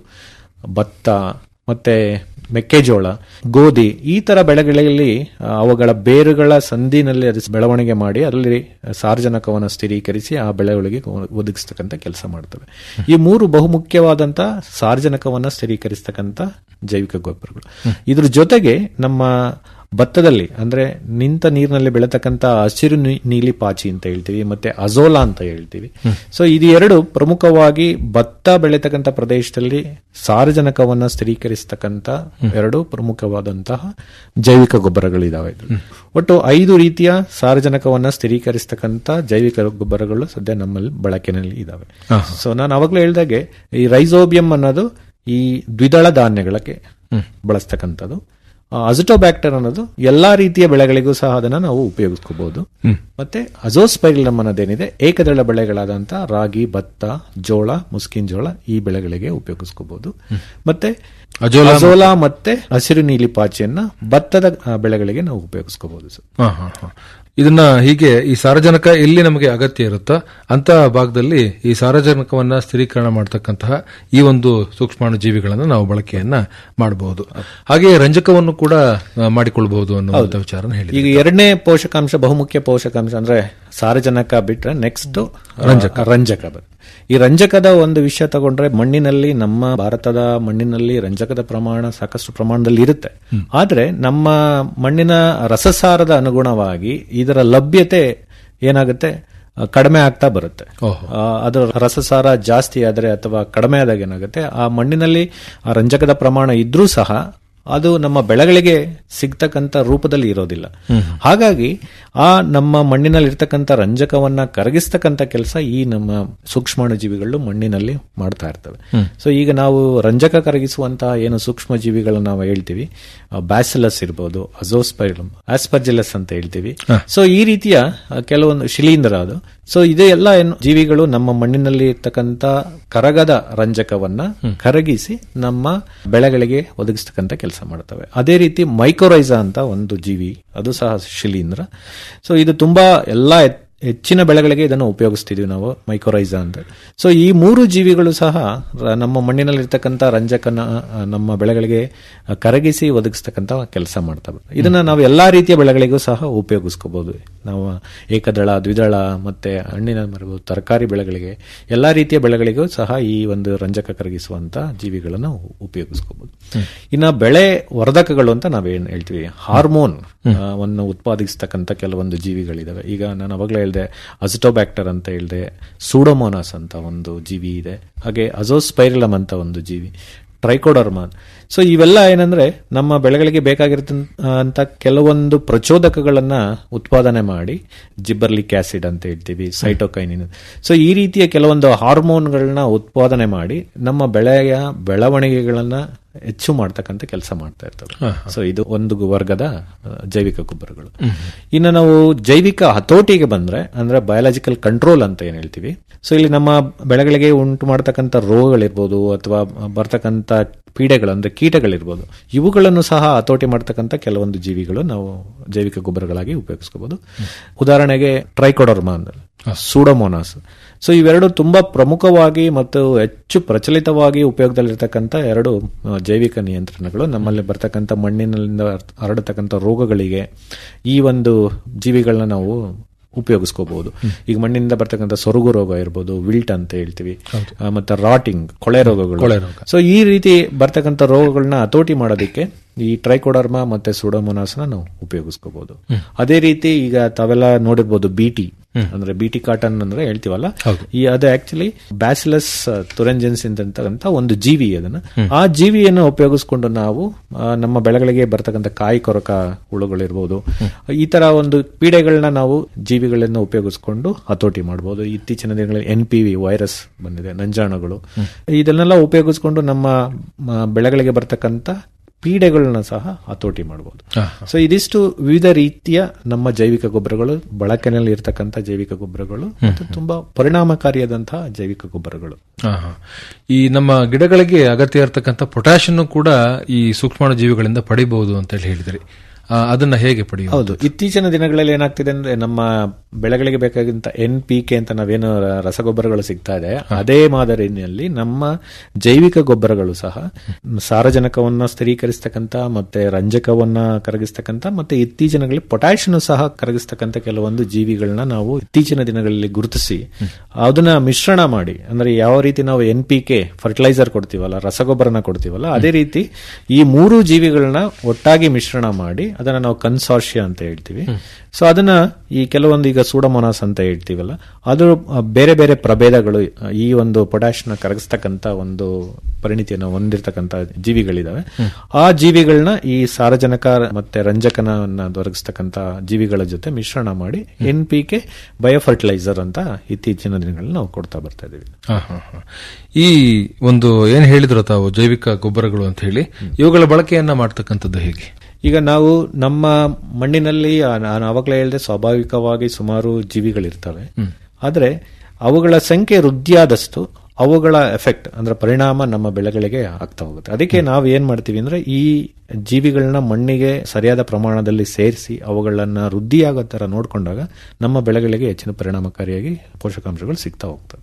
ಭತ್ತ ಮತ್ತೆ ಮೆಕ್ಕೆಜೋಳ ಗೋಧಿ ಈ ತರ ಬೆಳೆಗಳಲ್ಲಿ ಆ, ಅವುಗಳ ಬೇರುಗಳ ಸಂದಿನಲ್ಲಿ ಅದು ಬೆಳವಣಿಗೆ ಮಾಡಿ ಅದರಲ್ಲಿ ಸಾರ್ವಜನಿಕವನ್ನು ಸ್ಥಿರೀಕರಿಸಿ ಆ ಬೆಳೆಗಳಿಗೆ ಒದಗಿಸ್ತಕ್ಕಂಥ ಕೆಲಸ ಮಾಡ್ತವೆ ಈ ಮೂರು ಬಹುಮುಖ್ಯವಾದಂತ ಸಾರ್ವಜನಿಕವನ್ನ ಸ್ಥಿರೀಕರಿಸ್ತಕ್ಕಂಥ ಜೈವಿಕ ಗೊಬ್ಬರಗಳು ಇದ್ರ ಜೊತೆಗೆ ನಮ್ಮ ಭತ್ತದಲ್ಲಿ ಅಂದ್ರೆ ನಿಂತ ನೀರಿನಲ್ಲಿ ಬೆಳೆತಕ್ಕಂತ ಹಸಿರು ನೀ- ನೀಲಿ ಪಾಚಿ ಅಂತ ಹೇಳ್ತೀವಿ ಮತ್ತೆ ಅಜೋಲಾ ಅಂತ ಹೇಳ್ತೀವಿ ಸೊ ಇದು ಎರಡು ಪ್ರಮುಖವಾಗಿ ಭತ್ತ ಬೆಳೆತಕ್ಕಂತ ಪ್ರದೇಶದಲ್ಲಿ ಸಾರಜನಕವನ್ನ ಸ್ಥಿರೀಕರಿಸತಕ್ಕಂತ ಎರಡು ಪ್ರಮುಖವಾದಂತಹ ಜೈವಿಕ ಗೊಬ್ಬರಗಳಿದಾವೆ ಇದ್ರಲ್ಲಿ. ಒಟ್ಟು ಐದು ರೀತಿಯ ಸಾರಜನಕವನ್ನ ಸ್ಥಿರೀಕರಿಸತಕ್ಕಂತ ಜೈವಿಕ ಗೊಬ್ಬರಗಳು ಸದ್ಯ ನಮ್ಮಲ್ಲಿ ಬಳಕೆನಲ್ಲಿ ಇದಾವೆ ಸೊ ನಾನು ಅವಾಗಲೇ ಹೇಳ್ದಾಗೆ ಈ ರೈಸೋಬಿಯಂ ಅನ್ನೋದು ಈ ದ್ವಿದಳ ಧಾನ್ಯಗಳಿಗೆ ಬಳಸ್ತಕ್ಕಂಥದ್ದು ಅಜಿಟೋಬ್ಯಾಕ್ಟರ್ ಅನ್ನೋದು ಎಲ್ಲಾ ರೀತಿಯ ಬೆಳೆಗಳಿಗೂ ಸಹ ಅದನ್ನ ನಾವು ಉಪಯೋಗಿಸ್ಕೋಬಹುದು ಮತ್ತೆ ಅಜೋಸ್ಪೈರಿಲಮ್ ಅನ್ನೋದೇನಿದೆ ಏಕದಳ ಬೆಳೆಗಳಾದಂತಹ ರಾಗಿ ಭತ್ತ ಜೋಳ ಮುಸ್ಕಿನ್ ಜೋಳ ಈ ಬೆಳೆಗಳಿಗೆ ಉಪಯೋಗಿಸ್ಕೋಬಹುದು ಮತ್ತೆ ಅಜೋಲಾ ಅಜೋಲಾ ಮತ್ತೆ ಹಸಿರು ನೀಲಿ ಪಾಚಿಯನ್ನ ಭತ್ತದ ಆ, ಬೆಳೆಗಳಿಗೆ ನಾವು ಉಪಯೋಗಿಸ್ಕೋಬಹುದು ಸರ್ ಹಾ, ಹಾ, ಹಾ. ಇದನ್ನ ಹೀಗೆ ಈ ಸಾರಜನಕ ಎಲ್ಲಿ ನಮಗೆ ಅಗತ್ಯ ಇರುತ್ತೋ ಅಂತ ಭಾಗದಲ್ಲಿ ಈ ಸಾರಜನಕವನ್ನ ಸ್ಥಿರೀಕರಣ ಮಾಡತಕ್ಕಂತಹ ಈ ಒಂದು ಸೂಕ್ಷ್ಮಾಣು ಜೀವಿಗಳನ್ನ ನಾವು ಬಳಕೆಯನ್ನ ಮಾಡಬಹುದು ಹಾಗೆ ರಂಜಕವನ್ನು ಕೂಡ ಆ, ಮಾಡಿಕೊಳ್ಬಹುದು ಅನ್ನುವಂಥ ವಿಚಾರನ ಹೇಳಿ ಈಗ ಎರಡನೇ ಪೋಷಕಾಂಶ ಬಹುಮುಖ್ಯ ಪೋಷಕಾಂಶ ಅಂದ್ರೆ ಸಾರಜನಕ ಬಿಟ್ರೆ ನೆಕ್ಸ್ಟ್ ರಂಜಕ ರಂಜಕ ಬರುತ್ತೆ. ಈ ರಂಜಕದ ಒಂದು ವಿಷಯ ತಗೊಂಡ್ರೆ ಮಣ್ಣಿನಲ್ಲಿ ನಮ್ಮ ಭಾರತದ ಮಣ್ಣಿನಲ್ಲಿ ರಂಜಕದ ಪ್ರಮಾಣ ಸಾಕಷ್ಟು ಪ್ರಮಾಣದಲ್ಲಿ ಇರುತ್ತೆ ಆದ್ರೆ ನಮ್ಮ ಮಣ್ಣಿನ ರಸಸಾರದ ಅನುಗುಣವಾಗಿ ಇದರ ಲಭ್ಯತೆ ಏನಾಗುತ್ತೆ ಆ, ಕಡಿಮೆ ಆಗ್ತಾ ಬರುತ್ತೆ ಆ, ಅದರ ರಸಸಾರ ಜಾಸ್ತಿ ಆದರೆ ಅಥವಾ ಕಡಿಮೆ ಆದಾಗ ಏನಾಗುತ್ತೆ ಆ ಮಣ್ಣಿನಲ್ಲಿ ಆ ರಂಜಕದ ಪ್ರಮಾಣ ಇದ್ರೂ ಸಹ ಅದು ನಮ್ಮ ಬೆಳೆಗಳಿಗೆ ಸಿಗ್ತಕ್ಕಂಥ ರೂಪದಲ್ಲಿ ಇರೋದಿಲ್ಲ ಹಾಗಾಗಿ ಆ ನಮ್ಮ ಮಣ್ಣಿನಲ್ಲಿ ಇರ್ತಕ್ಕಂಥ ರಂಜಕವನ್ನ ಕರಗಿಸ್ತಕ್ಕಂಥ ಕೆಲಸ ಈ ನಮ್ಮ ಸೂಕ್ಷ್ಮಾಣು ಜೀವಿಗಳು ಮಣ್ಣಿನಲ್ಲಿ ಮಾಡ್ತಾ ಇರ್ತವೆ ಸೊ ಈಗ ನಾವು ರಂಜಕ ಕರಗಿಸುವಂತಹ ಏನು ಸೂಕ್ಷ್ಮ ಜೀವಿಗಳು ನಾವು ಹೇಳ್ತೀವಿ ಬ್ಯಾಸಿಲಸ್ ಇರ್ಬೋದು ಅಜೋಸ್ಪೈರಮ್ ಆಸ್ಪರ್ಜಿಲಸ್ ಅಂತ ಹೇಳ್ತೀವಿ ಸೊ ಈ ರೀತಿಯ ಆ, ಕೆಲವೊಂದು ಶಿಲೀಂಧ್ರ ಅದು ಸೊ ಇದೇ ಎಲ್ಲ ಏನು ಜೀವಿಗಳು ನಮ್ಮ ಮಣ್ಣಿನಲ್ಲಿ ಇರ್ತಕ್ಕಂಥ ಕರಗದ ರಂಜಕವನ್ನ ಕರಗಿಸಿ ನಮ್ಮ ಬೆಳೆಗಳಿಗೆ ಒದಗಿಸ್ತಕ್ಕಂಥ ಕೆಲಸ ಮಾಡ್ತವೆ ಅದೇ ರೀತಿ ಮೈಕೋರೈಸಾ ಅಂತ ಒಂದು ಜೀವಿ ಅದು ಸಹ ಶಿಲೀಂಧ್ರ ಸೊ ಇದು ತುಂಬಾ ಎಲ್ಲಾ ಎತ್- ಹೆಚ್ಚಿನ ಬೆಳೆಗಳಿಗೆ ಇದನ್ನು ಉಪಯೋಗಿಸ್ತಿದೀವಿ ನಾವು ಮೈಕೋರೈಸಾ ಅಂತ ಸೊ ಈ ಮೂರು ಜೀವಿಗಳು ಸಹ ರ- ನಮ್ಮ ಮಣ್ಣಿನಲ್ಲಿ ಇರ್ತಕ್ಕಂಥ ರಂಜಕನ ಆ, ನಮ್ಮ ಬೆಳೆಗಳಿಗೆ ಆ, ಕರಗಿಸಿ ಒದಗಿಸ್ತಕ್ಕಂಥ ಕೆಲಸ ಮಾಡ್ತವೆ ಇದನ್ನ ನಾವು ಎಲ್ಲಾ ರೀತಿಯ ಬೆಳೆಗಳಿಗೂ ಸಹ ಉಪಯೋಗಿಸ್ಕೋಬಹುದು ನಾವು ಏಕದಳ ದ್ವಿದಳ ಮತ್ತೆ ಹಣ್ಣಿನ ಮರಗಳು ತರಕಾರಿ ಬೆಳೆಗಳಿಗೆ ಎಲ್ಲಾ ರೀತಿಯ ಬೆಳೆಗಳಿಗೂ ಸಹ ಈ ಒಂದು ರಂಜಕ ಕರಗಿಸುವಂತ ಜೀವಿಗಳನ್ನು ಉಪಯೋಗಿಸ್ಕೋಬಹುದು ಇನ್ನ ಬೆಳೆ ವರ್ಧಕಗಳು ಅಂತ ನಾವೇನ್ ಹೇಳ್ತೀವಿ ಹಾರ್ಮೋನ್ ಆ, ವನ್ನು ಉತ್ಪಾದಿಸ್ತಕ್ಕಂಥ ಕೆಲವೊಂದು ಜೀವಿಗಳಿದಾವೆ ಈಗ ನಾನು ಅವಾಗಲೇ ಹೇಳಿದೆ ಅಜಿಟೋಬ್ಯಾಕ್ಟರ್ ಅಂತ ಹೇಳಿದೆ ಸೂಡೋಮೋನಾಸ್ ಅಂತ ಒಂದು ಜೀವಿ ಇದೆ ಹಾಗೆ ಅಜೋಸ್ಪೈರಿಲಮ್ ಅಂತ ಒಂದು ಜೀವಿ ಟ್ರೈಕೋಡರ್ಮಾನ್ ಸೊ ಇವೆಲ್ಲ ಏನಂದ್ರೆ ನಮ್ಮ ಬೆಳೆಗಳಿಗೆ ಬೇಕಾಗಿರ್ತಂತ ಕೆಲವೊಂದು ಪ್ರಚೋದಕಗಳನ್ನ ಉತ್ಪಾದನೆ ಮಾಡಿ ಜಿಬ್ಬರ್ಲಿಕ್ ಆಸಿಡ್ ಅಂತ ಹೇಳ್ತೀವಿ ಸೈಟೋಕೈನಿನ್ ಸೊ ಈ ರೀತಿಯ ಕೆಲವೊಂದು ಹಾರ್ಮೋನ್ಗಳನ್ನ ಉತ್ಪಾದನೆ ಮಾಡಿ ನಮ್ಮ ಬೆಳೆಯ ಬೆಳವಣಿಗೆಗಳನ್ನ ಹೆಚ್ಚು ಮಾಡ್ತಕ್ಕಂಥ ಕೆಲಸ ಮಾಡ್ತಾ ಇರ್ತವೆ ಸೊ ಇದು ಒಂದು ವರ್ಗದ ಆ, ಜೈವಿಕ ಗೊಬ್ಬರಗಳು ಇನ್ನು ನಾವು ಜೈವಿಕ ಹತೋಟಿಗೆ ಬಂದ್ರೆ ಅಂದ್ರೆ ಬಯಾಲಜಿಕಲ್ ಕಂಟ್ರೋಲ್ ಅಂತ ಏನ್ ಹೇಳ್ತೀವಿ ಸೊ ಇಲ್ಲಿ ನಮ್ಮ ಬೆಳೆಗಳಿಗೆ ಉಂಟು ಮಾಡ್ತಕ್ಕಂಥ ರೋಗಗಳಿರ್ಬೋದು ಅಥವಾ ಬರ್ತಕ್ಕಂಥ ಪೀಡೆಗಳು ಅಂದ್ರೆ ಕೀಟಗಳಿರ್ಬೋದು ಇವುಗಳನ್ನು ಸಹ ಹತೋಟಿ ಮಾಡ್ತಕ್ಕಂಥ ಕೆಲವೊಂದು ಜೀವಿಗಳು ನಾವು ಜೈವಿಕ ಗೊಬ್ಬರಗಳಾಗಿ ಉಪಯೋಗಿಸ್ಕೋಬಹುದು ಉದಾಹರಣೆಗೆ ಟ್ರೈಕೋಡರ್ಮಾ ಅಂದ್ರೆ ಸೂಡೋಮೋನಾಸ್ ಸೊ ಇವೆರಡು ತುಂಬಾ ಪ್ರಮುಖವಾಗಿ ಮತ್ತು ಹೆಚ್ಚು ಪ್ರಚಲಿತವಾಗಿ ಉಪಯೋಗದಲ್ಲಿರ್ತಕ್ಕಂಥ ಎರಡು ಆ, ಜೈವಿಕ ನಿಯಂತ್ರಣಗಳು ನಮ್ಮಲ್ಲಿ ಬರ್ತಕ್ಕಂಥ ಮಣ್ಣಿನಿಂದ ಹರಡತಕ್ಕಂಥ ರೋಗಗಳಿಗೆ ಈ ಒಂದು ಜೀವಿಗಳನ್ನ ನಾವು ಉಪಯೋಗಿಸ್ಕೋಬಹುದು ಈಗ ಮಣ್ಣಿನಿಂದ ಬರ್ತಕ್ಕಂಥ ಸೊರಗು ರೋಗ ಇರ್ಬೋದು ವಿಲ್ಟ್ ಅಂತ ಹೇಳ್ತೀವಿ ಆ, ಮತ್ತೆ ರಾಟಿಂಗ್ ಕೊಳೆ ರೋಗಗಳು ಸೊ ಈ ರೀತಿ ಬರ್ತಕ್ಕಂಥ ರೋಗಗಳನ್ನ ಹತೋಟಿ ಮಾಡೋದಕ್ಕೆ ಈ ಟ್ರೈಕೋಡರ್ಮಾ ಮತ್ತೆ ಸುಡೋಮೋನಾಸ್ನ ನಾವು ಉಪಯೋಗಿಸ್ಕೋಬಹುದು ಅದೇ ರೀತಿ ಈಗ ತಾವೆಲ್ಲ ನೋಡಿರ್ಬೋದು ಬಿಟಿ ಅಂದ್ರೆ ಬಿಟಿ ಕಾಟನ್ ಅಂದ್ರೆ ಹೇಳ್ತೀವಲ್ಲ ಈ ಅದು ಆಕ್ಚುಲಿ ಬ್ಯಾಸಿಲಸ್ ತುರಂಜೆನ್ಸ್ ಅಂತಕ್ಕಂಥ ಒಂದು ಜೀವಿ ಅದನ್ನ ಆ ಜೀವಿಯನ್ನು ಉಪಯೋಗಿಸ್ಕೊಂಡು ನಾವು ಆ, ನಮ್ಮ ಬೆಳೆಗಳಿಗೆ ಬರ್ತಕ್ಕಂಥ ಕಾಯಿ ಕೊರಕ ಹುಳುಗಳಿರ್ಬೋದು ಈ ತರ ಒಂದು ಪೀಡೆಗಳನ್ನ ನಾವು ಜೀವಿಗಳನ್ನ ಉಪಯೋಗಿಸ್ಕೊಂಡು ಹತೋಟಿ ಮಾಡಬಹುದು ಇತ್ತೀಚಿನ ದಿನಗಳಲ್ಲಿ ಎನ್ ಪಿ ವಿ ವೈರಸ್ ಬಂದಿದೆ ನಂಜಾಣುಗಳು ಇದನ್ನೆಲ್ಲ ಉಪಯೋಗಿಸ್ಕೊಂಡು ನಮ್ಮ ಮ, ಬೆಳೆಗಳಿಗೆ ಬರ್ತಕ್ಕಂಥ ಪೀಡೆಗಳನ್ನ ಸಹ ಹತೋಟಿ ಮಾಡಬಹುದು ಸೊ ಇದಿಷ್ಟು ವಿವಿಧ ರೀತಿಯ ನಮ್ಮ ಜೈವಿಕ ಗೊಬ್ಬರಗಳು ಬಳಕೆನಲ್ಲಿ ಇರತಕ್ಕಂಥ ಜೈವಿಕ ಗೊಬ್ಬರಗಳು ಮತ್ತು ತುಂಬಾ ಪರಿಣಾಮಕಾರಿಯಾದಂತಹ ಜೈವಿಕ ಗೊಬ್ಬರಗಳು ಹಾ, ಹಾ. ಈ ನಮ್ಮ ಗಿಡಗಳಿಗೆ ಅಗತ್ಯ ಇರತಕ್ಕಂಥ ಪೊಟ್ಯಾಷಿಯನ್ ಕೂಡ ಈ ಸೂಕ್ಷ್ಮಾಣು ಜೀವಿಗಳಿಂದ ಪಡಿಬಹುದು ಅಂತ ಹೇಳಿ ಹೇಳಿದ್ರಿ ಆ, ಅದನ್ನ ಹೇಗೆ ಪಡೆಯುವುದು ಹೌದು ಇತ್ತೀಚಿನ ದಿನಗಳಲ್ಲಿ ಏನಾಗ್ತಿದೆ ಅಂದ್ರೆ ನಮ್ಮ ಬೆಳೆಗಳಿಗೆ ಬೇಕಾಗಿಂತ ಎನ್ ಪಿ ಕೆ ಅಂತ ನಾವೇನು ರ- ರಸಗೊಬ್ಬರಗಳು ಸಿಗ್ತಾ ಇದೆ ಅದೇ ಮಾದರಿಯಲ್ಲಿ ನಮ್ಮ ಜೈವಿಕ ಗೊಬ್ಬರಗಳು ಸಹ ಸಾರಜನಕವನ್ನ ಸ್ಥಿರೀಕರಿಸ್ತಕ್ಕಂಥ ಮತ್ತೆ ರಂಜಕವನ್ನ ಕರಗಿಸ್ತಕ್ಕಂಥ ಮತ್ತೆ ಇತ್ತೀಚಿನ ದಿನಗಳಲ್ಲಿ ಪೊಟ್ಯಾಷಿಯನ್ ಸಹ ಕರಗಿಸ್ತಕ್ಕಂಥ ಕೆಲವೊಂದು ಜೀವಿಗಳನ್ನ ನಾವು ಇತ್ತೀಚಿನ ದಿನಗಳಲ್ಲಿ ಗುರುತಿಸಿ ಅದನ್ನ ಮಿಶ್ರಣ ಮಾಡಿ ಅಂದ್ರೆ ಯಾವ ರೀತಿ ನಾವು ಎನ್ ಪಿ ಕೆ ಫರ್ಟಿಲೈಸರ್ ಕೊಡ್ತೀವಲ್ಲ ರಸಗೊಬ್ಬರನ ಕೊಡ್ತೀವಲ್ಲ ಅದೇ ರೀತಿ ಈ ಮೂರು ಜೀವಿಗಳನ್ನ ಒಟ್ಟಾಗಿ ಮಿಶ್ರಣ ಮಾಡಿ ಅದನ್ನ ನಾವು ಕನ್ಸಾರ್ಷಿಯ ಅಂತ ಹೇಳ್ತೀವಿ ಸೊ ಅದನ್ನ ಈ ಕೆಲವೊಂದು ಈಗ ಸೂಡಮೋನಾಸ್ ಅಂತ ಹೇಳ್ತೀವಲ್ಲ ಅದು ಆ, ಬೇರೆ ಬೇರೆ ಪ್ರಭೇದಗಳು ಆ, ಈ ಒಂದು ಪೊಟ್ಯಾಶ್ನ ಕರಗಿಸ್ತಕ್ಕಂತ ಒಂದು ಪರಿಣಿತಿಯನ್ನು ಹೊಂದಿರತಕ್ಕಂತ ಜೀವಿಗಳಿದಾವೆ ಆ ಜೀವಿಗಳನ್ನ ಈ ಸಾರಜನಕ ಮತ್ತೆ ರಂಜಕನನ್ನ ದೊರಕಿಸ್ತಕ್ಕಂತ ಜೀವಿಗಳ ಜೊತೆ ಮಿಶ್ರಣ ಮಾಡಿ ಎನ್ ಪಿ ಕೆ ಬಯೋಫರ್ಟಿಲೈಸರ್ ಅಂತ ಇತ್ತೀಚಿನ ದಿನಗಳಲ್ಲಿ ನಾವು ಕೊಡ್ತಾ ಬರ್ತಾ ಇದೀವಿ ಹಾ, ಹಾ, ಹಾ. ಈ ಒಂದು ಏನ್ ಹೇಳಿದ್ರು ತಾವು ಜೈವಿಕ ಗೊಬ್ಬರಗಳು ಅಂತ ಹೇಳಿ ಇವುಗಳ ಬಳಕೆಯನ್ನ ಮಾಡ್ತಕ್ಕಂಥದ್ದು ಹೇಗೆ ಈಗ ನಾವು ನಮ್ಮ ಮಣ್ಣಿನಲ್ಲಿ ಆ, ನಾನು ಆವಾಗಲೇ ಹೇಳಿದೆ ಸ್ವಾಭಾವಿಕವಾಗಿ ಸುಮಾರು ಜೀವಿಗಳಿರ್ತವೆ ಆದ್ರೆ ಅವುಗಳ ಸಂಖ್ಯೆ ವೃದ್ಧಿಯಾದಷ್ಟು ಅವುಗಳ ಎಫೆಕ್ಟ್ ಅಂದ್ರೆ ಪರಿಣಾಮ ನಮ್ಮ ಬೆಳೆಗಳಿಗೆ ಆಗ್ತಾ ಹೋಗುತ್ತೆ ಅದಕ್ಕೆ ನಾವು ಏನ್ ಮಾಡ್ತೀವಿ ಅಂದ್ರೆ ಈ ಜೀವಿಗಳನ್ನ ಮಣ್ಣಿಗೆ ಸರಿಯಾದ ಪ್ರಮಾಣದಲ್ಲಿ ಸೇರಿಸಿ ಅವುಗಳನ್ನ ವೃದ್ಧಿಯಾಗೋ ತರ ನೋಡ್ಕೊಂಡಾಗ ನಮ್ಮ ಬೆಳೆಗಳಿಗೆ ಹೆಚ್ಚಿನ ಪರಿಣಾಮಕಾರಿಯಾಗಿ ಪೋಷಕಾಂಶಗಳು ಸಿಗ್ತಾ ಹೋಗ್ತವೆ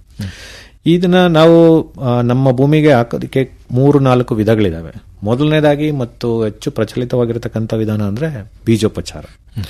ಇದನ್ನ ನಾವು ಆ, ನಮ್ಮ ಭೂಮಿಗೆ ಹಾಕೋದಕ್ಕೆ ಮೂರು ನಾಲ್ಕು ವಿಧಗಳಿದಾವೆ ಮೊದಲನೇದಾಗಿ ಮತ್ತು ಹೆಚ್ಚು ಪ್ರಚಲಿತವಾಗಿರತಕ್ಕಂಥ ವಿಧಾನ ಅಂದ್ರೆ ಬೀಜೋಪಚಾರ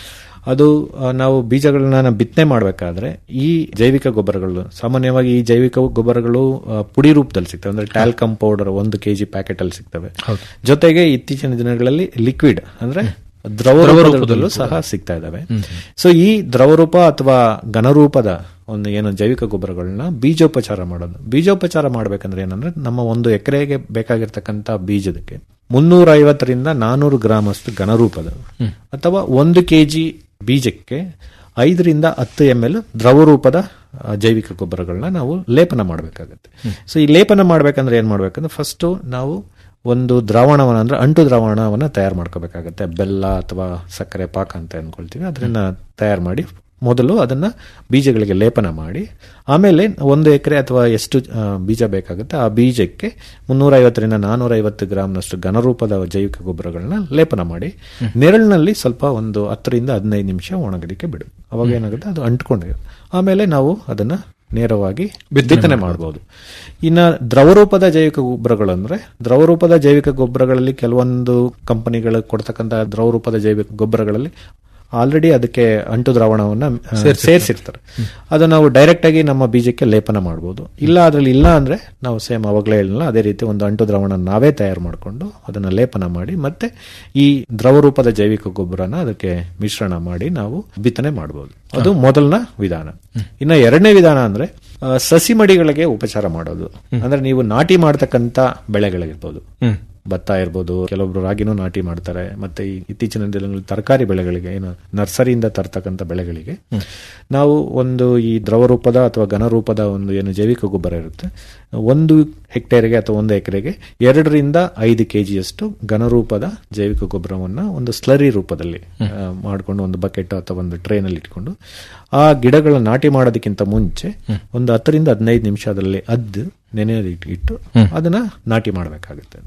ಅದು ಆ, ನಾವು ಬೀಜಗಳನ್ನ ಬಿತ್ತನೆ ಮಾಡಬೇಕಾದ್ರೆ ಈ ಜೈವಿಕ ಗೊಬ್ಬರಗಳು ಸಾಮಾನ್ಯವಾಗಿ ಈ ಜೈವಿಕ ಗೊಬ್ಬರಗಳು ಆ, ಪುಡಿ ರೂಪದಲ್ಲಿ ಸಿಗ್ತವೆ ಅಂದ್ರೆ ಟ್ಯಾಲ್ಕಮ್ ಪೌಡರ್ ಒಂದು ಕೆಜಿ ಪ್ಯಾಕೆಟ್ ಅಲ್ಲಿ ಸಿಗ್ತವೆ ಜೊತೆಗೆ ಇತ್ತೀಚಿನ ದಿನಗಳಲ್ಲಿ ಲಿಕ್ವಿಡ್ ಅಂದ್ರೆ ದ್ರವ ರೂಪದಲ್ಲೂ ಸಹ ಸಿಗ್ತಾ ಇದಾವೆ ಸೊ ಈ ದ್ರವರೂಪ ಅಥವಾ ಘನರೂಪದ ಒಂದು ಏನು ಜೈವಿಕ ಗೊಬ್ಬರಗಳನ್ನ ಬೀಜೋಪಚಾರ ಮಾಡೋದು ಬೀಜೋಪಚಾರ ಮಾಡ್ಬೇಕಂದ್ರೆ ಏನಂದ್ರೆ ನಮ್ಮ ಒಂದು ಎಕರೆಗೆ ಬೇಕಾಗಿರ್ತಕ್ಕಂಥ ಬೀಜದಕ್ಕೆ ಮುನ್ನೂರ ಐವತ್ತರಿಂದ ನಾನೂರು ಗ್ರಾಮ್ ಅಷ್ಟು ಘನರೂಪದ ಅಥವಾ ಒಂದು ಕೆಜಿ ಬೀಜಕ್ಕೆ ಐದರಿಂದ ಹತ್ತು ಎಂ ಎಲ್ ದ್ರವರೂಪದ ಆ, ಜೈವಿಕ ಗೊಬ್ಬರಗಳನ್ನ ನಾವು ಲೇಪನ ಮಾಡಬೇಕಾಗತ್ತೆ ಸೊ ಈ ಲೇಪನ ಮಾಡ್ಬೇಕಂದ್ರೆ ಏನ್ ಮಾಡ್ಬೇಕಂದ್ರೆ ಫಸ್ಟ್ ನಾವು ಒಂದು ದ್ರಾವಣವನ್ನ ಅಂದ್ರೆ ಅಂಟು ದ್ರಾವಣವನ್ನ ತಯಾರು ಮಾಡ್ಕೋಬೇಕಾಗತ್ತೆ ಬೆಲ್ಲ ಅಥವಾ ಸಕ್ಕರೆ ಪಾಕ ಅಂತ ಅನ್ಕೊಳ್ತೀವಿ ಅದನ್ನ ತಯಾರು ಮಾಡಿ ಮೊದಲು ಅದನ್ನ ಬೀಜಗಳಿಗೆ ಲೇಪನ ಮಾಡಿ ಆಮೇಲೆ ಒಂದು ಎಕರೆ ಅಥವಾ ಎಷ್ಟು ಆ, ಬೀಜ ಬೇಕಾಗುತ್ತೆ ಆ ಬೀಜಕ್ಕೆ ಮುನ್ನೂರ ಐವತ್ತರಿಂದ ನಾನೂರ ಐವತ್ತು ಗ್ರಾಮ್ನಷ್ಟು ಘನರೂಪದ ಜೈವಿಕ ಗೊಬ್ಬರಗಳನ್ನ ಲೇಪನ ಮಾಡಿ ನೆರಳಿನಲ್ಲಿ ಸ್ವಲ್ಪ ಒಂದು ಹತ್ತರಿಂದ ಹದಿನೈದು ನಿಮಿಷ ಒಣಗಲಿಕ್ಕೆ ಬಿಡು ಅವಾಗ ಏನಾಗುತ್ತೆ ಅದು ಅಂಟ್ಕೊಂಡಿರುತ್ತೆ ಆಮೇಲೆ ನಾವು ಅದನ್ನ ನೇರವಾಗಿ ಬಿತ್ತನೆ ಮಾಡಬಹುದು ಇನ್ನ ದ್ರವರೂಪದ ಜೈವಿಕ ಗೊಬ್ಬರಗಳು ಅಂದ್ರೆ ದ್ರವರೂಪದ ಜೈವಿಕ ಗೊಬ್ಬರಗಳಲ್ಲಿ ಕೆಲವೊಂದು ಕಂಪನಿಗಳು ಕೊಡ್ತಕ್ಕಂತ ದ್ರವರೂಪದ ಜೈವಿಕ ಗೊಬ್ಬರಗಳಲ್ಲಿ ಆಲ್ರೆಡಿ ಅದಕ್ಕೆ ಅಂಟು ದ್ರಾವಣವನ್ನ ಆ, ಸೇರಿಸಿರ್ತಾರೆ ಅದು ನಾವು ಡೈರೆಕ್ಟ್ ಆಗಿ ನಮ್ಮ ಬೀಜಕ್ಕೆ ಲೇಪನ ಮಾಡಬಹುದು ಇಲ್ಲ ಅದ್ರಲ್ಲಿ ಇಲ್ಲ ಅಂದ್ರೆ ನಾವು ಸೇಮ್ ಅವಾಗಲೇ ಹೇಳಿಲ್ಲ ಅದೇ ರೀತಿ ಒಂದು ಅಂಟು ದ್ರಾವಣ ನಾವೇ ತಯಾರು ಮಾಡಿಕೊಂಡು ಅದನ್ನ ಲೇಪನ ಮಾಡಿ ಮತ್ತೆ ಈ ದ್ರವರೂಪದ ಜೈವಿಕ ಗೊಬ್ಬರನ ಅದಕ್ಕೆ ಮಿಶ್ರಣ ಮಾಡಿ ನಾವು ಬಿತ್ತನೆ ಮಾಡಬಹುದು ಅದು ಮೊದಲನ ವಿಧಾನ ಇನ್ನ ಎರಡನೇ ವಿಧಾನ ಅಂದ್ರೆ ಆ, ಸಸಿ ಮಡಿಗಳಿಗೆ ಉಪಚಾರ ಮಾಡೋದು ಅಂದ್ರೆ ನೀವು ನಾಟಿ ಮಾಡ್ತಕ್ಕಂತ ಬೆಳೆಗಳಿರ್ಬೋದು ಭತ್ತ ಇರ್ಬೋದು ಕೆಲವೊಬ್ರು ರಾಗಿನೂ ನಾಟಿ ಮಾಡ್ತಾರೆ ಮತ್ತೆ ಈ ಇತ್ತೀಚಿನ ದಿನಗಳಲ್ಲಿ ತರಕಾರಿ ಬೆಳೆಗಳಿಗೆ ಏನು ನರ್ಸರಿಯಿಂದ ತರ್ತಕ್ಕಂಥ ಬೆಳೆಗಳಿಗೆ ನಾವು ಒಂದು ಈ ದ್ರವರೂಪದ ಅಥವಾ ಘನರೂಪದ ಒಂದು ಏನು ಜೈವಿಕ ಗೊಬ್ಬರ ಇರುತ್ತೆ ಒಂದು ಹೆಕ್ಟೇರ್ಗೆ ಅಥವಾ ಒಂದು ಎಕರೆಗೆ ಎರಡರಿಂದ ಐದು ಕೆಜಿಯಷ್ಟು ಘನರೂಪದ ಜೈವಿಕ ಗೊಬ್ಬರವನ್ನ ಒಂದು ಸ್ಲರಿ ರೂಪದಲ್ಲಿ ಮಾಡಿಕೊಂಡು ಒಂದು ಬಕೆಟ್ ಅಥವಾ ಒಂದು ಟ್ರೇನಲ್ಲಿ ಇಟ್ಕೊಂಡು ಆ ಗಿಡಗಳ ನಾಟಿ ಮಾಡೋದಕ್ಕಿಂತ ಮುಂಚೆ ಒಂದು ಹತ್ತರಿಂದ ಹದಿನೈದು ನಿಮಿಷ ಅದರಲ್ಲಿ ಅದ್ದು ನೆನೆಯೋದು ಇಟ್ಟು ಅದನ್ನ ನಾಟಿ ಮಾಡಬೇಕಾಗುತ್ತೆ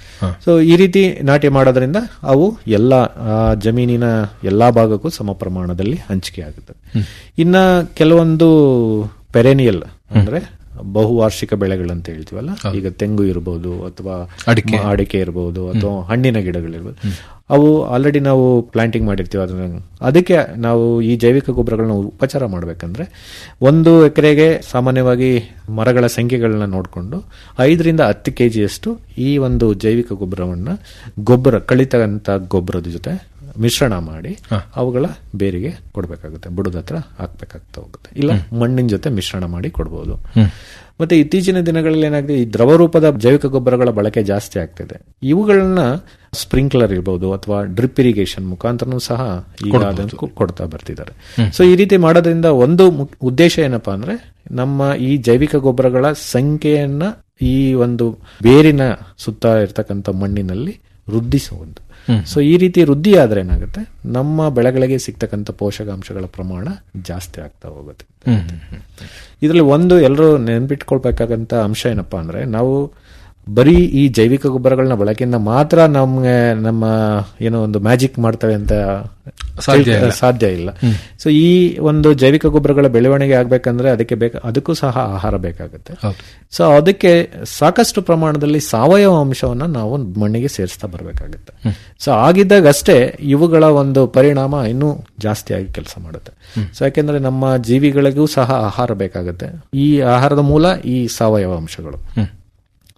ಸೊ ಈ ರೀತಿ ನಾಟಿ ಮಾಡೋದ್ರಿಂದ ಅವು ಎಲ್ಲ ಆ ಜಮೀನಿನ ಎಲ್ಲಾ ಭಾಗಕ್ಕೂ ಸಮ ಪ್ರಮಾಣದಲ್ಲಿ ಹಂಚಿಕೆ ಆಗುತ್ತೆ ಇನ್ನ ಕೆಲವೊಂದು ಪೆರೇನಿಯಲ್ ಅಂದ್ರೆ ಬಹುವಾರ್ಷಿಕ ಬೆಳೆಗಳಂತ ಹೇಳ್ತೀವಲ್ಲ ಈಗ ತೆಂಗು ಇರಬಹುದು ಅಥವಾ ಅಡಿಕೆ. ಮ- ಅಡಿಕೆ ಇರಬಹುದು ಅಥವಾ ಹಣ್ಣಿನ ಗಿಡಗಳಿರ್ಬೋದು ಅವು ಆಲ್ರೆಡಿ ನಾವು ಪ್ಲಾಂಟಿಂಗ್ ಮಾಡಿರ್ತೀವಿ ಅದನ್ನ ಅದಕ್ಕೆ ನಾವು ಈ ಜೈವಿಕ ಗೊಬ್ಬರಗಳನ್ನ ಉಪಚಾರ ಮಾಡಬೇಕಂದ್ರೆ ಒಂದು ಎಕರೆಗೆ ಸಾಮಾನ್ಯವಾಗಿ ಮರಗಳ ಸಂಖ್ಯೆಗಳನ್ನ ನೋಡಿಕೊಂಡು ಐದರಿಂದ ಹತ್ತು ಕೆಜಿಯಷ್ಟು ಈ ಒಂದು ಜೈವಿಕ ಗೊಬ್ಬರವನ್ನ ಗೊಬ್ಬರ ಕಳಿತಕ್ಕಂತ ಗೊಬ್ಬರದ ಜೊತೆ ಮಿಶ್ರಣ ಮಾಡಿ ಅವುಗಳ ಬೇರಿಗೆ ಕೊಡಬೇಕಾಗುತ್ತೆ ಬುಡದ ಹತ್ರ ಹಾಕ್ಬೇಕಾಗ್ತಾ ಹೋಗುತ್ತೆ ಇಲ್ಲ ಮಣ್ಣಿನ ಜೊತೆ ಮಿಶ್ರಣ ಮಾಡಿ ಕೊಡಬಹುದು ಮತ್ತೆ ಇತ್ತೀಚಿನ ದಿನಗಳಲ್ಲಿ ಏನಾಗಿದೆ ಈ ದ್ರವ ರೂಪದ ಜೈವಿಕ ಗೊಬ್ಬರಗಳ ಬಳಕೆ ಜಾಸ್ತಿ ಆಗ್ತಿದೆ ಇವುಗಳನ್ನ ಸ್ಪ್ರಿಂಕ್ಲರ್ ಇರಬಹುದು ಅಥವಾ ಡ್ರಿಪ್ ಇರಿಗೇಷನ್ ಮುಖಾಂತರನೂ ಸಹ ಈಗ ಅದನ್ನು ಕೊ- ಕೊಡ್ತಾ ಬರ್ತಿದ್ದಾರೆ ಸೊ ಈ ರೀತಿ ಮಾಡೋದ್ರಿಂದ ಒಂದು ಮುಖ್- ಉದ್ದೇಶ ಏನಪ್ಪಾ ಅಂದ್ರೆ ನಮ್ಮ ಈ ಜೈವಿಕ ಗೊಬ್ಬರಗಳ ಸಂಖ್ಯೆಯನ್ನ ಈ ಒಂದು ಬೇರಿನ ಸುತ್ತ ಇರ್ತಕ್ಕಂಥ ಮಣ್ಣಿನಲ್ಲಿ ವೃದ್ಧಿಸುವುದು ಸೊ ಈ ರೀತಿ ವೃದ್ಧಿ ಆದ್ರೆ ಏನಾಗುತ್ತೆ ನಮ್ಮ ಬೆಳೆಗಳಿಗೆ ಸಿಗ್ತಕ್ಕಂಥ ಪೋಷಕಾಂಶಗಳ ಪ್ರಮಾಣ ಜಾಸ್ತಿ ಆಗ್ತಾ ಹೋಗುತ್ತೆ ಇದರಲ್ಲಿ ಒಂದು ಎಲ್ಲರೂ ನೆನ್ಪಿಟ್ಕೊಳ್ಬೇಕಾಗಂತ ಅಂಶ ಏನಪ್ಪಾ ಅಂದ್ರೆ ನಾವು ಬರೀ ಈ ಜೈವಿಕ ಗೊಬ್ಬರಗಳನ್ನ ಬಳಕೆಯಿಂದ ಮಾತ್ರ ನಮ್ಗೆ ನಮ್ಮ ಏನೋ ಒಂದು ಮ್ಯಾಜಿಕ್ ಮಾಡ್ತವೆ ಅಂತ ಸಾಧ್ಯ ಇಲ್ಲ. ಸಾಧ್ಯ ಇಲ್ಲ ಸೊ ಈ ಒಂದು ಜೈವಿಕ ಗೊಬ್ಬರಗಳ ಬೆಳವಣಿಗೆ ಆಗ್ಬೇಕಂದ್ರೆ ಅದಕ್ಕೆ ಬೇಕ ಅದಕ್ಕೂ ಸಹ ಆಹಾರ ಬೇಕಾಗುತ್ತೆ ಹೌದು. ಸೊ ಅದಕ್ಕೆ ಸಾಕಷ್ಟು ಪ್ರಮಾಣದಲ್ಲಿ ಸಾವಯವ ಅಂಶವನ್ನ ನಾವು ಮಣ್ಣಿಗೆ ಸೇರಿಸ್ತಾ ಬರಬೇಕಾಗುತ್ತೆ ಸೊ ಆಗಿದ್ದಾಗ ಅಷ್ಟೇ ಇವುಗಳ ಒಂದು ಪರಿಣಾಮ ಇನ್ನೂ ಜಾಸ್ತಿಯಾಗಿ ಕೆಲಸ ಮಾಡುತ್ತೆ ಸೊ ಯಾಕೆಂದ್ರೆ ನಮ್ಮ ಜೀವಿಗಳಿಗೂ ಸಹ ಆಹಾರ ಬೇಕಾಗುತ್ತೆ ಈ ಆಹಾರದ ಮೂಲ ಈ ಸಾವಯವ ಅಂಶಗಳು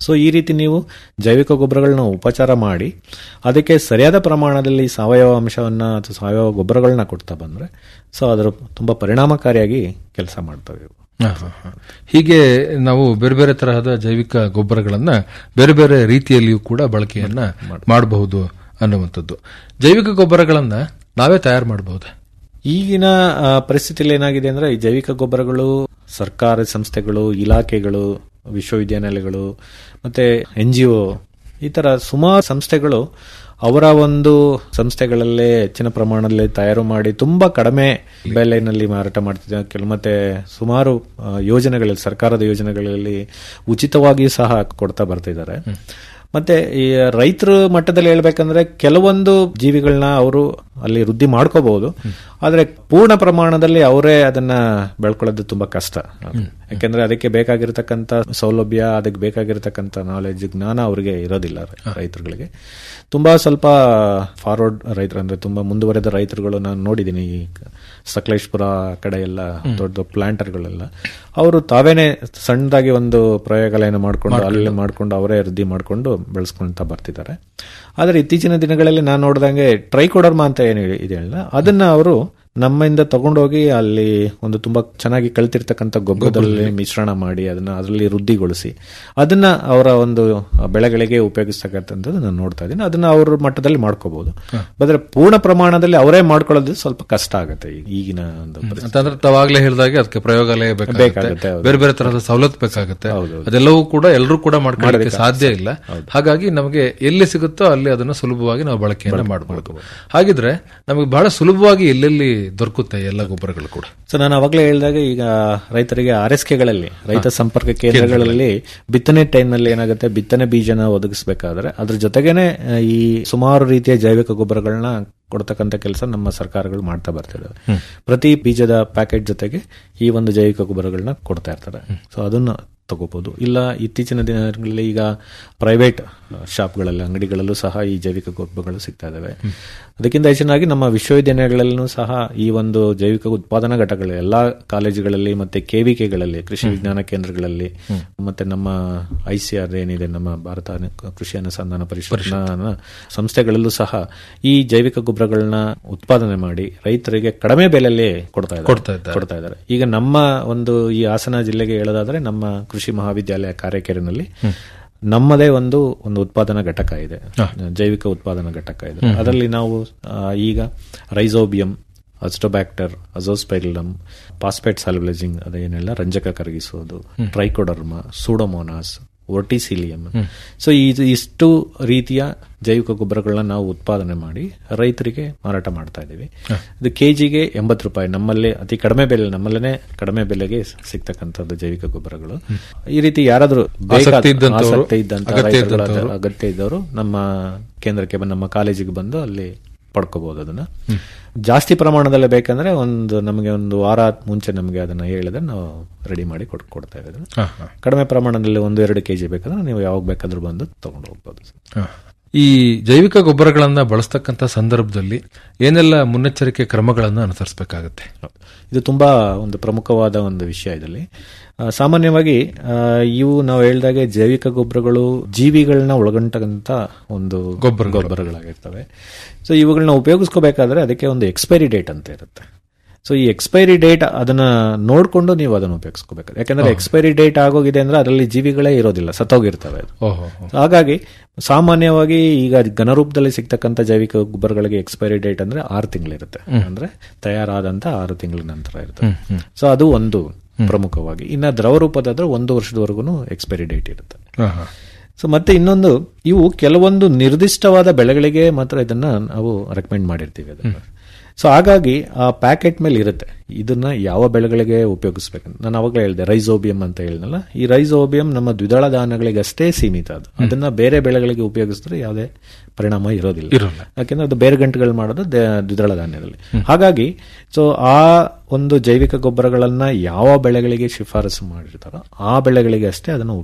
ಸೊ ಈ ರೀತಿ ನೀವು ಜೈವಿಕ ಗೊಬ್ಬರಗಳನ್ನ ಉಪಚಾರ ಮಾಡಿ ಅದಕ್ಕೆ ಸರಿಯಾದ ಪ್ರಮಾಣದಲ್ಲಿ ಸಾವಯವ ಅಂಶವನ್ನ ಅಥವಾ ಸಾವಯವ ಗೊಬ್ಬರಗಳನ್ನ ಕೊಡ್ತಾ ಬಂದ್ರೆ ಸೊ ಅದರ ತುಂಬಾ ಪರಿಣಾಮಕಾರಿಯಾಗಿ ಕೆಲಸ ಮಾಡ್ತವೆ ಇವು. ಹ, ಹ, ಹ. ಹೀಗೆ ನಾವು ಬೇರೆ ಬೇರೆ ತರಹದ ಜೈವಿಕ ಗೊಬ್ಬರಗಳನ್ನ ಬೇರೆ ಬೇರೆ ರೀತಿಯಲ್ಲಿಯೂ ಕೂಡ ಬಳಕೆಯನ್ನ ಮಾಡಬಹುದು ಅನ್ನುವಂಥದ್ದು ಜೈವಿಕ ಗೊಬ್ಬರಗಳನ್ನ ನಾವೇ ತಯಾರು ಮಾಡಬಹುದು ಈಗಿನ ಆ, ಪರಿಸ್ಥಿತಿಯಲ್ಲಿ ಏನಾಗಿದೆ ಅಂದ್ರೆ ಈ ಜೈವಿಕ ಗೊಬ್ಬರಗಳು ಸರ್ಕಾರಿ ಸಂಸ್ಥೆಗಳು ಇಲಾಖೆಗಳು ವಿಶ್ವವಿದ್ಯಾನಿಲಯಗಳು ಮತ್ತೆ ಎನ್ ಜಿ ಒ ಈ ತರ ಸುಮಾರು ಸಂಸ್ಥೆಗಳು ಅವರ ಒಂದು ಸಂಸ್ಥೆಗಳಲ್ಲೇ ಹೆಚ್ಚಿನ ಪ್ರಮಾಣದಲ್ಲಿ ತಯಾರು ಮಾಡಿ ತುಂಬಾ ಕಡಿಮೆ ಬೆಲೆಯಲ್ಲಿ ಮಾರಾಟ ಮಾಡ್ತಿದ್ದಾರೆ ಕೆಲ ಮತ್ತೆ ಸುಮಾರು ಆ, ಯೋಜನೆಗಳಲ್ಲಿ ಸರ್ಕಾರದ ಯೋಜನೆಗಳಲ್ಲಿ ಉಚಿತವಾಗಿಯೂ ಸಹ ಕೊಡ್ತಾ ಬರ್ತಿದ್ದಾರೆ ಮತ್ತೆ ಈ ರೈತರ ಮಟ್ಟದಲ್ಲಿ ಹೇಳ್ಬೇಕಂದ್ರೆ ಕೆಲವೊಂದು ಜೀವಿಗಳನ್ನ ಅವರು ಅಲ್ಲಿ ವೃದ್ಧಿ ಮಾಡ್ಕೋಬಹುದು ಆದ್ರೆ ಪೂರ್ಣ ಪ್ರಮಾಣದಲ್ಲಿ ಅವರೇ ಅದನ್ನ ಬೆಳ್ಕೊಳ್ಳೋದು ತುಂಬಾ ಕಷ್ಟ ಯಾಕೆಂದ್ರೆ ಅದಕ್ಕೆ ಬೇಕಾಗಿರ್ತಕ್ಕಂಥ ಸೌಲಭ್ಯ ಅದಕ್ಕೆ ಬೇಕಾಗಿರ್ತಕ್ಕಂಥ ನಾಲೆಜ್ ಜ್ಞಾನ ಅವರಿಗೆ ಇರೋದಿಲ್ಲ ರೈತರುಗಳಿಗೆ ತುಂಬಾ ಸ್ವಲ್ಪ ಫಾರ್ವರ್ಡ್ ರೈತರು ಅಂದ್ರೆ ತುಂಬಾ ಮುಂದುವರೆದ ರೈತರುಗಳು ನಾನು ನೋಡಿದ್ದೀನಿ ಈ ಸಕಲೇಶ್ಪುರ ಕಡೆ ಎಲ್ಲ ದೊಡ್ಡ ಪ್ಲಾಂಟರ್ಗಳೆಲ್ಲ ಅವರು ತಾವೇನೆ ಸಣ್ಣದಾಗಿ ಒಂದು ಪ್ರಯೋಗಾಲಯನ ಮಾಡ್ಕೊಂಡು ಅಲ್ಲೇ ಮಾಡ್ಕೊಂಡು ಅವರೇ ವೃದ್ಧಿ ಮಾಡ್ಕೊಂಡು ಬೆಳೆಸ್ಕೊಂತ ಬರ್ತಿದ್ದಾರೆ ಆದ್ರೆ ಇತ್ತೀಚಿನ ದಿನಗಳಲ್ಲಿ ನಾನು ನೋಡಿದಂಗೆ ಟ್ರೈಕೋಡರ್ಮಾ ಅಂತ ಏನು ಇದೆ ಅಲ್ಲ ಅದನ್ನ ಅವರು ನಮ್ಮಿಂದ ತಗೊಂಡೋಗಿ ಅಲ್ಲಿ ಒಂದು ತುಂಬಾ ಚೆನ್ನಾಗಿ ಕಳ್ತಿರ್ತಕ್ಕಂಥ ಗೊಬ್ಬರದಲ್ಲಿ ಮಿಶ್ರಣ ಮಾಡಿ ಅದನ್ನ ಅದರಲ್ಲಿ ವೃದ್ಧಿಗೊಳಿಸಿ ಅದನ್ನ ಅವರ ಒಂದು ಬೆಳೆಗಳಿಗೆ ಉಪಯೋಗಿಸ್ತಕ್ಕಂಥದ್ದು ನಾನು ನೋಡ್ತಾ ಇದ್ದೀನಿ ಅದನ್ನ ಅವ್ರ ಮಟ್ಟದಲ್ಲಿ ಮಾಡ್ಕೋಬಹುದು ಆದ್ರೆ ಪೂರ್ಣ ಪ್ರಮಾಣದಲ್ಲಿ ಅವರೇ ಮಾಡ್ಕೊಳ್ಳೋದು ಸ್ವಲ್ಪ ಕಷ್ಟ ಆಗುತ್ತೆ ಈ- ಈಗಿನ ಒಂದು ಪರಿಸ್ಥಿತಿ. ಅಂತಂದ್ರೆ ತಾವಾಗ್ಲೇ ಹೇಳಿದಾಗೆ ಅದಕ್ಕೆ ಪ್ರಯೋಗಾಲಯ ಬೇಕಾಗುತ್ತೆ, ಬೇಕಾಗುತ್ತೆ ಹೌದು. ಬೇರೆ ಬೇರೆ ತರಹದ ಸವಲತ್ತು ಬೇಕಾಗುತ್ತೆ ಅದೆಲ್ಲವೂ ಕೂಡ ಎಲ್ಲರೂ ಕೂಡ ಮಾಡ್ಕೊಳ್ಳಿಕ್ಕೆ ಸಾಧ್ಯ ಇಲ್ಲ ಹಾಗಾಗಿ ನಮಗೆ ಎಲ್ಲಿ ಸಿಗುತ್ತೋ ಅಲ್ಲಿ ಅದನ್ನು ಸುಲಭವಾಗಿ ನಾವು ಬಳಕೆಯನ್ನ ಮಾಡಬಹುದು ಹಾಗಿದ್ರೆ ನಮಗೆ ಬಹಳ ಸುಲಭವಾಗಿ ಎಲ್ಲೆಲ್ಲಿ ದೊರಕುತ್ತೆ ಎಲ್ಲ ಗೊಬ್ಬರಗಳು ಕೂಡ ಸೊ ನಾನು ಅವಾಗಲೇ ಹೇಳಿದಾಗ ಈಗ ರೈತರಿಗೆ ಆರ್ ಎಸ್ ಕೆಗಳಲ್ಲಿ ರೈತ ಸಂಪರ್ಕ ಕೇಂದ್ರಗಳಲ್ಲಿ ಬಿತ್ತನೆ ಟೈಮ್ನಲ್ಲಿ ಏನಾಗುತ್ತೆ ಬಿತ್ತನೆ ಬೀಜನ ಒದಗಿಸಬೇಕಾದ್ರೆ ಅದ್ರ ಜೊತೆಗೇನೆ ಆ, ಈ ಸುಮಾರು ರೀತಿಯ ಜೈವಿಕ ಗೊಬ್ಬರಗಳನ್ನ ಕೊಡ್ತಕ್ಕಂಥ ಕೆಲಸ ನಮ್ಮ ಸರ್ಕಾರಗಳು ಮಾಡ್ತಾ ಬರ್ತಿದ್ದಾವೆ ಪ್ರತಿ ಬೀಜದ ಪ್ಯಾಕೆಟ್ ಜೊತೆಗೆ ಈ ಒಂದು ಜೈವಿಕ ಗೊಬ್ಬರಗಳನ್ನ ಕೊಡ್ತಾ ಇರ್ತಾರೆ ಸೊ ಅದನ್ನ ತಗೋಬಹುದು ಇಲ್ಲ ಇತ್ತೀಚಿನ ದಿನಗಳಲ್ಲಿ ಈಗ ಪ್ರೈವೇಟ್ ಶಾಪ್ಗಳಲ್ಲಿ ಅಂಗಡಿಗಳಲ್ಲೂ ಸಹ ಈ ಜೈವಿಕ ಗೊಬ್ಬರಗಳು ಸಿಗ್ತಾ ಇದಾವೆ ಅದಕ್ಕಿಂತ ಹೆಚ್ಚಿನಾಗಿ ನಮ್ಮ ವಿಶ್ವವಿದ್ಯಾನಿಲಯಗಳಲ್ಲೂ ಸಹ ಈ ಒಂದು ಜೈವಿಕ ಉತ್ಪಾದನಾ ಘಟಕಗಳು ಎಲ್ಲಾ ಕಾಲೇಜುಗಳಲ್ಲಿ ಮತ್ತೆ ಕೆವಿಕೆಗಳಲ್ಲಿ ಕೃಷಿ ವಿಜ್ಞಾನ ಕೇಂದ್ರಗಳಲ್ಲಿ ಮತ್ತೆ ನಮ್ಮ ಐಸಿಆರ್ ಏನಿದೆ ನಮ್ಮ ಭಾರತ ಅನು- ಕೃಷಿ ಅನುಸಂಧಾನ ಪರಿಷತ್ನ ಸಂಸ್ಥೆಗಳಲ್ಲೂ ಸಹ ಈ ಜೈವಿಕ ಗೊಬ್ಬರಗಳನ್ನ ಉತ್ಪಾದನೆ ಮಾಡಿ ರೈತರಿಗೆ ಕಡಿಮೆ ಬೆಲೆಯಲ್ಲಿ ಕೊಡ್ತಾ ಇದ್ದಾರೆ ಕೊಡ್ತಾ ಇದ್ದಾರೆ. ಕೊಡ್ತಾ ಇದ್ದಾರೆ ಈಗ ನಮ್ಮ ಒಂದು ಈ ಹಾಸನ ಜಿಲ್ಲೆಗೆ ಹೇಳೋದಾದ್ರೆ ನಮ್ಮ ಕೃಷಿ ಮಹಾವಿದ್ಯಾಲಯ ಕಾರ್ಯಕೆರೆನಲ್ಲಿ ನಮ್ಮದೇ ಒಂದು ಒಂದು ಉತ್ಪಾದನಾ ಘಟಕ ಇದೆ ಜೈವಿಕ ಉತ್ಪಾದನಾ ಘಟಕ ಇದೆ ಅದರಲ್ಲಿ ನಾವು ಆ, ಈಗ rhizobium azotobacter azospirillum phosphate solubilising ಅದೇನೆಲ್ಲ ರಂಜಕ ಕರಗಿಸೋದು ಟ್ರೈಕೋಡರ್ಮ ಸೂಡೋಮೋನಾಸ್ ಒರ್ಟಿಸಿಲಿಯಂ ಸೊ ಇದು ಇಷ್ಟು ರೀತಿಯ ಜೈವಿಕ ಗೊಬ್ಬರಗಳನ್ನ ನಾವು ಉತ್ಪಾದನೆ ಮಾಡಿ ರೈತರಿಗೆ ಮಾರಾಟ ಮಾಡ್ತಾ ಇದ್ದೀವಿ ಇದು ಕೆಜಿಗೆ ಎಂಬತ್ತು ರೂಪಾಯಿ ನಮ್ಮಲ್ಲೇ ಅತಿ ಕಡಿಮೆ ಬೆಲೆ ನಮ್ಮಲ್ಲೇ ಕಡಿಮೆ ಬೆಲೆಗೆ ಸಿಗ್ತಕ್ಕಂಥದ್ದು ಜೈವಿಕ ಗೊಬ್ಬರಗಳು ಈ ರೀತಿ ಯಾರಾದರೂ ಆಸಕ್ತಿ ಇದ್ದಂಥವ್ರು, ಆಸಕ್ತಿ ಇದ್ದಂಥ ಅಗತ್ಯ ರೈತರುಗಳ ಇದ್ದಂಥವ್ರು. ಅಗತ್ಯ ಇದ್ದವರು ನಮ್ಮ ಕೇಂದ್ರಕ್ಕೆ ಬಂದು ನಮ್ಮ ಕಾಲೇಜಿಗೆ ಬಂದು ಅಲ್ಲಿ ಪಡ್ಕೋಬಹುದು ಅದನ್ನ ಜಾಸ್ತಿ ಪ್ರಮಾಣದಲ್ಲಿ ಬೇಕಂದ್ರೆ ಒಂದು ನಮಗೆ ಒಂದು ವಾರ ಮುಂಚೆ ನಮಗೆ ಅದನ್ನ ಹೇಳಿದ್ರೆ ನಾವು ರೆಡಿ ಮಾಡಿ ಕೊಡ್ ಕೊಡ್ತಾ ಇದ್ದೀವಿ ಹ, ಹ. ಕಡಿಮೆ ಪ್ರಮಾಣದಲ್ಲಿ ಒಂದು ಎರಡು ಕೆಜಿ ಬೇಕಂದ್ರೆ ನೀವು ಯಾವಾಗ ಬೇಕಾದ್ರೂ ಬಂದು ತಗೊಂಡು ಹೋಗ್ಬೋದು ಹ. ಈ ಜೈವಿಕ ಗೊಬ್ಬರಗಳನ್ನ ಬಳಸ್ತಕ್ಕಂಥ ಸಂದರ್ಭದಲ್ಲಿ ಏನೆಲ್ಲ ಮುನ್ನೆಚ್ಚರಿಕೆ ಕ್ರಮಗಳನ್ನ ಅನುಸರಿಸಬೇಕಾಗುತ್ತೆ ಇದು ತುಂಬಾ ಒಂದು ಪ್ರಮುಖವಾದ ಒಂದು ವಿಷಯ ಇದರಲ್ಲಿ ಆ, ಸಾಮಾನ್ಯವಾಗಿ ಆ, ಇವು ನಾವು ಹೇಳಿದಾಗೆ ಜೈವಿಕ ಗೊಬ್ಬರಗಳು ಜೀವಿಗಳನ್ನ ಒಳಗೊಂಡಂತ ಒಂದು ಗೊಬ್ಬರಗಳು. ಗೊಬ್ಬರಗಳಾಗಿರ್ತವೆ ಸೊ ಇವುಗಳನ್ನ ಉಪಯೋಗಿಸ್ಕೋಬೇಕಾದ್ರೆ ಅದಕ್ಕೆ ಒಂದು ಎಕ್ಸ್ಪೈರಿ ಡೇಟ್ ಅಂತ ಇರುತ್ತೆ ಸೊ ಈ ಎಕ್ಸ್ಪೈರಿ ಡೇಟ್ ಅದನ್ನ ನೋಡ್ಕೊಂಡು ನೀವು ಅದನ್ನು ಉಪಯೋಗಿಸ್ಕೋಬೇಕು ಯಾಕಂದ್ರೆ ಎಕ್ಸ್ಪೈರಿ ಡೇಟ್ ಆಗೋಗಿದೆ ಅಂದ್ರೆ ಅದರಲ್ಲಿ ಜೀವಿಗಳೇ ಇರೋದಿಲ್ಲ ಸತ್ತೋಗಿರ್ತವೆ ಅದು ಓಹೋ ಹಾಗಾಗಿ ಸಾಮಾನ್ಯವಾಗಿ ಈಗ ಘನರೂಪದಲ್ಲಿ ಸಿಗ್ತಕ್ಕಂಥ ಜೈವಿಕ ಗೊಬ್ಬರಗಳಿಗೆ ಎಕ್ಸ್ಪೈರಿ ಡೇಟ್ ಅಂದ್ರೆ ಆರು ತಿಂಗಳಿರುತ್ತೆ ಅಂದ್ರೆ ತಯಾರಾದಂತ ಆರು ತಿಂಗಳ ನಂತರ ಇರುತ್ತೆ ಸೊ ಅದು ಒಂದು ಪ್ರಮುಖವಾಗಿ ಇನ್ನ ದ್ರವ ರೂಪದಾದ್ರೆ ಒಂದು ವರ್ಷದವರೆಗೂ ಎಕ್ಸ್ಪೈರಿ ಡೇಟ್ ಇರುತ್ತೆ ಹ, ಹ. ಸೊ ಮತ್ತೆ ಇನ್ನೊಂದು ಇವು ಕೆಲವೊಂದು ನಿರ್ದಿಷ್ಟವಾದ ಬೆಳೆಗಳಿಗೆ ಮಾತ್ರ ಇದನ್ನ ನಾವು ರೆಕಮೆಂಡ್ ಮಾಡಿರ್ತೀವಿ ಅದನ್ನ ಸೊ ಹಾಗಾಗಿ ಆ ಪ್ಯಾಕೆಟ್ ಮೇಲೆ ಇರುತ್ತೆ ಇದನ್ನ ಯಾವ ಬೆಳೆಗಳಿಗೆ ಉಪಯೋಗಿಸ್ಬೇಕಂತ ನಾನು ಅವಾಗಲೇ ಹೇಳಿದೆ ರೈಸೋಬಿಯಂ ಅಂತ ಹೇಳಿದ್ನಲ್ಲ ಈ ರೈಸೋಬಿಯಂ ನಮ್ಮ ದ್ವಿದಳ ಧಾನ್ಯಗಳಿಗಷ್ಟೇ ಸೀಮಿತ ಅದು ಅದನ್ನ ಬೇರೆ ಬೆಳೆಗಳಿಗೆ ಉಪಯೋಗಿಸಿದ್ರೆ ಯಾವುದೇ ಪರಿಣಾಮ ಇರೋದಿಲ್ಲ ಇರೋಲ್ಲ. ಯಾಕೆಂದ್ರೆ ಅದು ಬೇರೆ ಗಂಟುಗಳು ಮಾಡೋದು ದೇ- ದ್ವಿದಳ ಧಾನ್ಯದಲ್ಲಿ ಹಾಗಾಗಿ ಸೊ ಆ ಒಂದು ಜೈವಿಕ ಗೊಬ್ಬರಗಳನ್ನ ಯಾವ ಬೆಳೆಗಳಿಗೆ ಶಿಫಾರಸು ಮಾಡಿರ್ತಾರೋ ಆ ಬೆಳೆಗಳಿಗೆ ಅಷ್ಟೇ ಅದನ್ನು